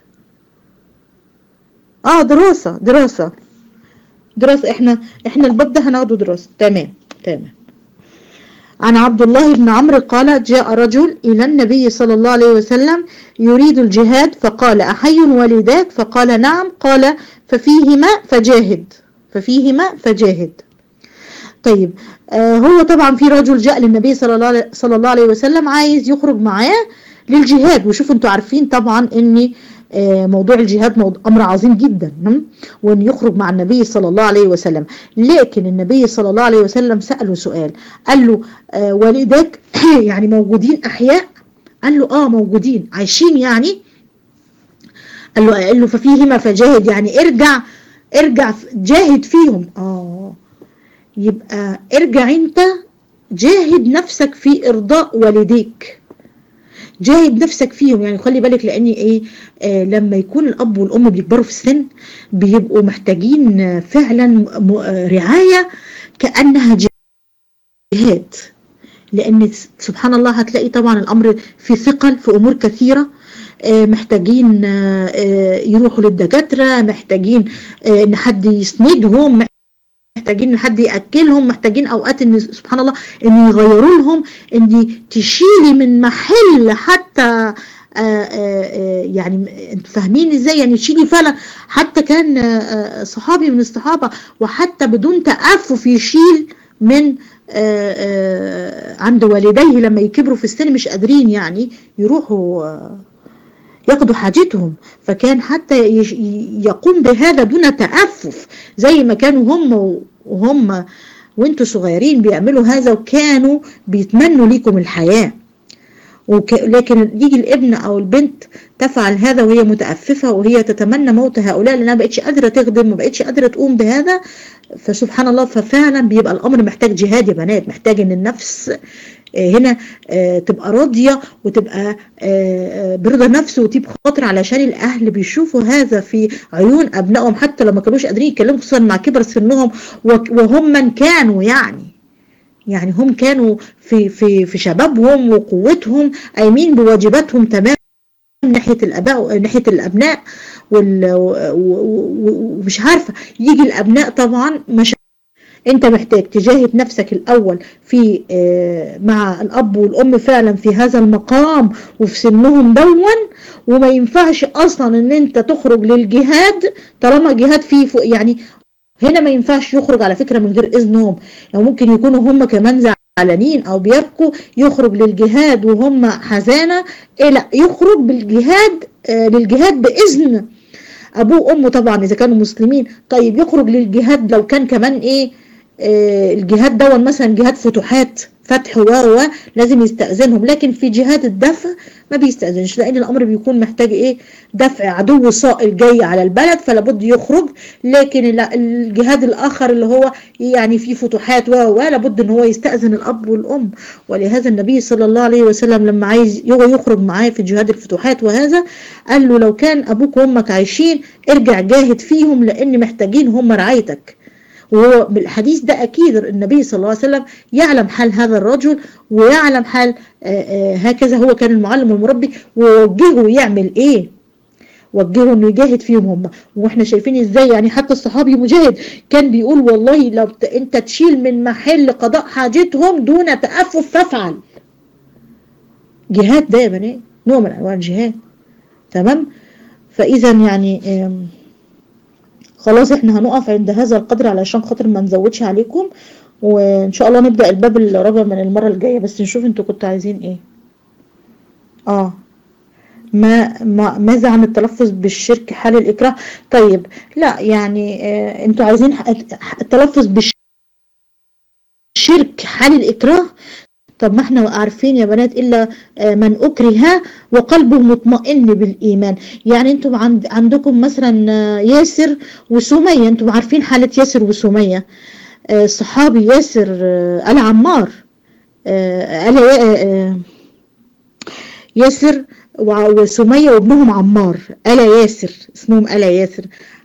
اه دراسة دراسة دراسة احنا احنا الباب ده هناخده دراسة تمام تمام عن عبد الله بن عمرو قال جاء رجل إلى النبي صلى الله عليه وسلم يريد الجهاد فقال أحي والداك فقال نعم قال ففيهما فجاهد ففيهما فجاهد طيب آه هو طبعا في رجل جاء للنبي صلى الله عليه- صلى الله عليه وسلم عايز يخرج معاه للجهاد وشوفوا انتوا عارفين طبعا ان آه، موضوع الجهاد موضوع امر عظيم جدا نعم؟ وان يخرج مع النبي صلى الله عليه وسلم لكن النبي صلى الله عليه وسلم سأله سؤال قال له آه، والدك يعني موجودين احياء قال له اه موجودين عايشين يعني قال له قال له ففيهما فجاهد يعني ارجع ارجع جاهد فيهم اه يبقى ارجع انت جاهد نفسك في ارضاء والديك جاهد نفسك فيهم يعني خلي بالك لان ايه آه لما يكون الاب والام بيكبروا في السن بيبقوا محتاجين آه، فعلا م- آه، رعايه كانها جهاد لان سبحان الله هتلاقي طبعا الامر في ثقل في امور كثيره آه، محتاجين آه، آه، يروحوا للدكاتره محتاجين آه، ان حد يسندهم محتاجين ان حد ياكلهم محتاجين اوقات ان سبحان الله ان يغيروا لهم ان تشيلي من محل حتى آه، آه، آه، يعني انتوا فاهمين ازاي يعني تشيلي فعلا حتى كان آه، آه، صحابي من الصحابه وحتى بدون تأفف يشيل من آه، آه، عند والديه لما يكبروا في السن مش قادرين يعني يروحوا آه، يقضوا حاجتهم فكان حتى يقوم بهذا دون تأفف زي ما كانوا هم وهم وانتوا صغيرين بيعملوا هذا وكانوا بيتمنوا ليكم الحياة وك... لكن يجي الابن او البنت تفعل هذا وهي متأففة وهي تتمنى موت هؤلاء لانها ما بقتش قادرة تخدم ما بقتش قادرة تقوم بهذا فسبحان الله ففعلا بيبقى الامر محتاج جهاد يا بنات محتاج ان النفس هنا تبقى راضية وتبقى برضا نفس وتيب خاطر علشان الأهل بيشوفوا هذا في عيون أبنائهم حتى لو ما كانوش قادرين يتكلموا خصوصا مع كبر سنهم وهم من كانوا يعني يعني هم كانوا في في في شبابهم وقوتهم قايمين بواجباتهم تماما ناحية الآباء ناحية الأبناء ومش عارفة يجي الأبناء طبعا مش انت محتاج تجاهد نفسك الاول في مع الاب والام فعلا في هذا المقام وفي سنهم دون وما ينفعش اصلا ان انت تخرج للجهاد طالما جهاد فيه يعني هنا ما ينفعش يخرج على فكرة من غير اذنهم يعني ممكن يكونوا هم كمان زعلانين او بيبكوا يخرج للجهاد وهم حزانة إيه لا يخرج بالجهاد للجهاد باذن ابوه وامه طبعا اذا كانوا مسلمين طيب يخرج للجهاد لو كان كمان ايه الجهاد دون مثلا جهاد فتوحات فتح و و لازم يستأذنهم لكن في جهاد الدفع ما بيستأذنش لأن الأمر بيكون محتاج إيه دفع عدو صائل جاي على البلد فلابد يخرج لكن الجهاد الآخر اللي هو يعني في فتوحات و و لابد إن هو يستأذن الأب والأم ولهذا النبي صلى الله عليه وسلم لما عايز يخرج معاه في جهاد الفتوحات وهذا قال له لو كان أبوك وأمك عايشين ارجع جاهد فيهم لأن محتاجين هم رعايتك وهو بالحديث ده أكيد النبي صلى الله عليه وسلم يعلم حال هذا الرجل ويعلم حال هكذا هو كان المعلم والمربي ووجهه يعمل إيه وجهه انه يجاهد فيهم هم واحنا شايفين ازاي يعني حتى الصحابي مجاهد كان بيقول والله لو انت تشيل من محل قضاء حاجتهم دون تأفف فافعل جهاد ده يا بنات نوع من انواع الجهاد تمام فاذا يعني خلاص احنا هنقف عند هذا القدر علشان خاطر ما نزودش عليكم وان شاء الله نبدأ الباب الرابع من المرة الجاية بس نشوف انتوا كنتوا عايزين ايه اه ما, ما ماذا عن التلفظ بالشرك حال الإكراه طيب لا يعني اه انتوا عايزين التلفظ بالشرك حال الإكراه طب ما احنا عارفين يا بنات إلا من أكره وقلبه مطمئن بالإيمان يعني انتم عند عندكم مثلا ياسر وسمية انتم عارفين حالة ياسر وسمية صحابي ياسر آل عمار آل ياسر وسمية وابنهم عمار آل ياسر اسمهم آل ياسر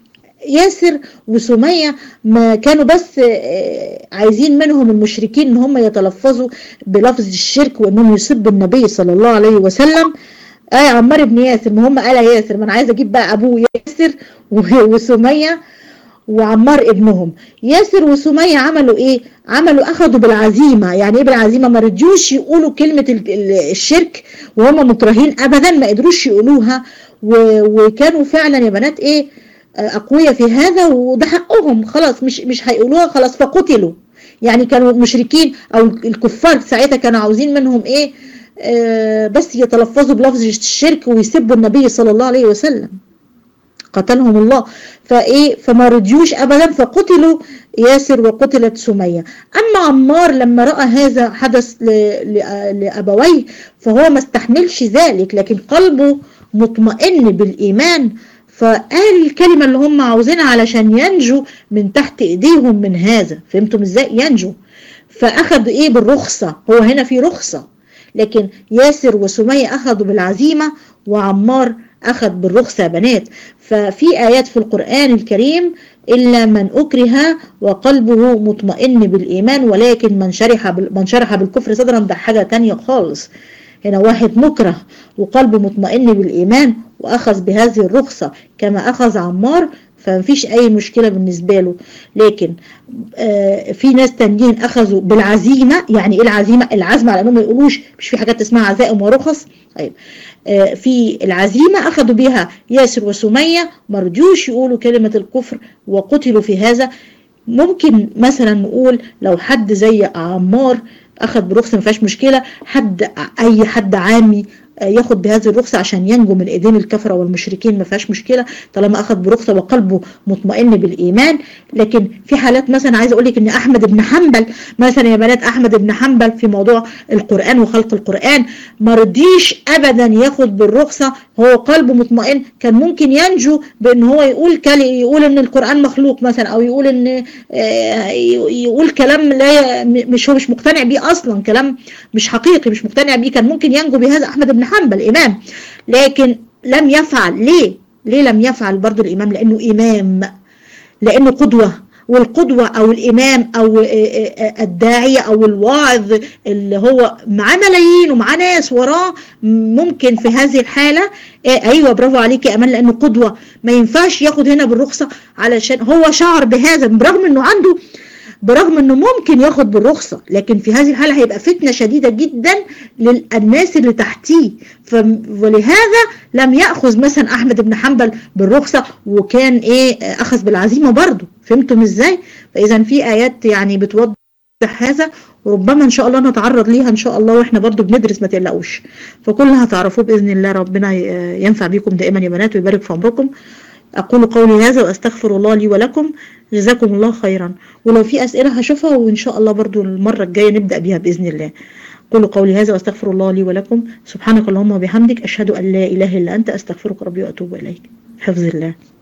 ياسر وسمية ما كانوا بس عايزين منهم المشركين ان هم يتلفظوا بلفظ الشرك وانهم يسبوا النبي صلى الله عليه وسلم آه عمار بن ياسر ما هم قال ياسر ما انا عايزه اجيب بقى ابوه ياسر وسمية وعمار ابنهم ياسر وسمية عملوا ايه عملوا اخذوا بالعزيمة يعني ايه بالعزيمة ما رضيوش يقولوا كلمة الشرك وهم مكرهين ابدا ما قدروش يقولوها وكانوا فعلا يا بنات ايه أقوياء في هذا وده حقهم خلاص مش مش هيقولوها خلاص فقتلوا يعني كانوا مشركين أو الكفار ساعتها كانوا عاوزين منهم إيه آه بس يتلفظوا بلفظ الشرك ويسبوا النبي صلى الله عليه وسلم قتلهم الله فايه فما رضيوش ابدا فقتلوا ياسر وقتلت سميه اما عمار لما راى هذا حدث لابويه فهو ما استحملش ذلك لكن قلبه مطمئن بالايمان فقال الكلمة اللي هم عاوزينها علشان ينجوا من تحت ايديهم من هذا فهمتم ازاي ينجوا فاخذ ايه بالرخصة هو هنا في رخصة لكن ياسر وسمية اخذوا بالعزيمة وعمار اخذ بالرخصة يا بنات ففي ايات في القرآن الكريم إلا من أكره وقلبه مطمئن بالإيمان ولكن من شرح من شرح بالكفر صدرا ده حاجة تانية خالص هنا واحد مكره وقلبه مطمئن بالإيمان وأخذ بهذه الرخصة كما أخذ عمار فمفيش أي مشكلة بالنسبة له لكن آه في ناس تانيين أخذوا بالعزيمة يعني إيه العزيمة العزم على أنهم ما يقولوش مش في حاجات اسمها عزائم ورخص طيب آه في العزيمة أخذوا بها ياسر وسمية مرجوش يقولوا كلمة الكفر وقتلوا في هذا ممكن مثلا نقول لو حد زي عمار اخذ برخصة ما فيهاش مشكلة حد اي حد عامي ياخد بهذه الرخصة عشان ينجو من ايدين الكفرة والمشركين ما فيهاش مشكلة طالما اخد برخصة وقلبه مطمئن بالايمان لكن في حالات مثلا عايز اقول لك ان احمد بن حنبل مثلا يا بنات احمد بن حنبل في موضوع القرآن وخلق القرآن ما رضيش ابدا ياخد بالرخصة هو قلبه مطمئن كان ممكن ينجو بان هو يقول كلي يقول ان القرآن مخلوق مثلا او يقول ان يقول كلام لا مش هو مش مقتنع بيه اصلا كلام مش حقيقي مش مقتنع بيه كان ممكن ينجو بهذا احمد بن حنبل امام لكن لم يفعل ليه ليه لم يفعل برضو الامام لانه امام لانه قدوة والقدوة او الامام او الداعية او الواعظ اللي هو معاه ملايين ومعاه ناس وراه ممكن في هذه الحالة ايوه برافو عليك يا امان لانه قدوة ما ينفعش ياخد هنا بالرخصة علشان هو شعر بهذا برغم انه عنده برغم انه ممكن ياخد بالرخصة لكن في هذه الحالة هيبقى فتنة شديدة جدا للناس اللي تحتيه ولهذا لم يأخذ مثلا احمد بن حنبل بالرخصة وكان ايه اخذ بالعزيمة برضه فهمتم ازاي فاذا في ايات يعني بتوضح هذا وربما ان شاء الله نتعرض ليها ان شاء الله واحنا برضو بندرس ما تقلقوش فكلها هتعرفوه باذن الله ربنا ينفع بيكم دائما يا بنات ويبارك في عمركم أقول قولي هذا وأستغفر الله لي ولكم جزاكم الله خيرا ولو في أسئلة هشوفها وإن شاء الله برضو المرة الجاية نبدأ بها بإذن الله قولوا قولي هذا وأستغفر الله لي ولكم سبحانك اللهم وبحمدك أشهد أن لا إله إلا أنت أستغفرك ربي وأتوب إليك حفظ الله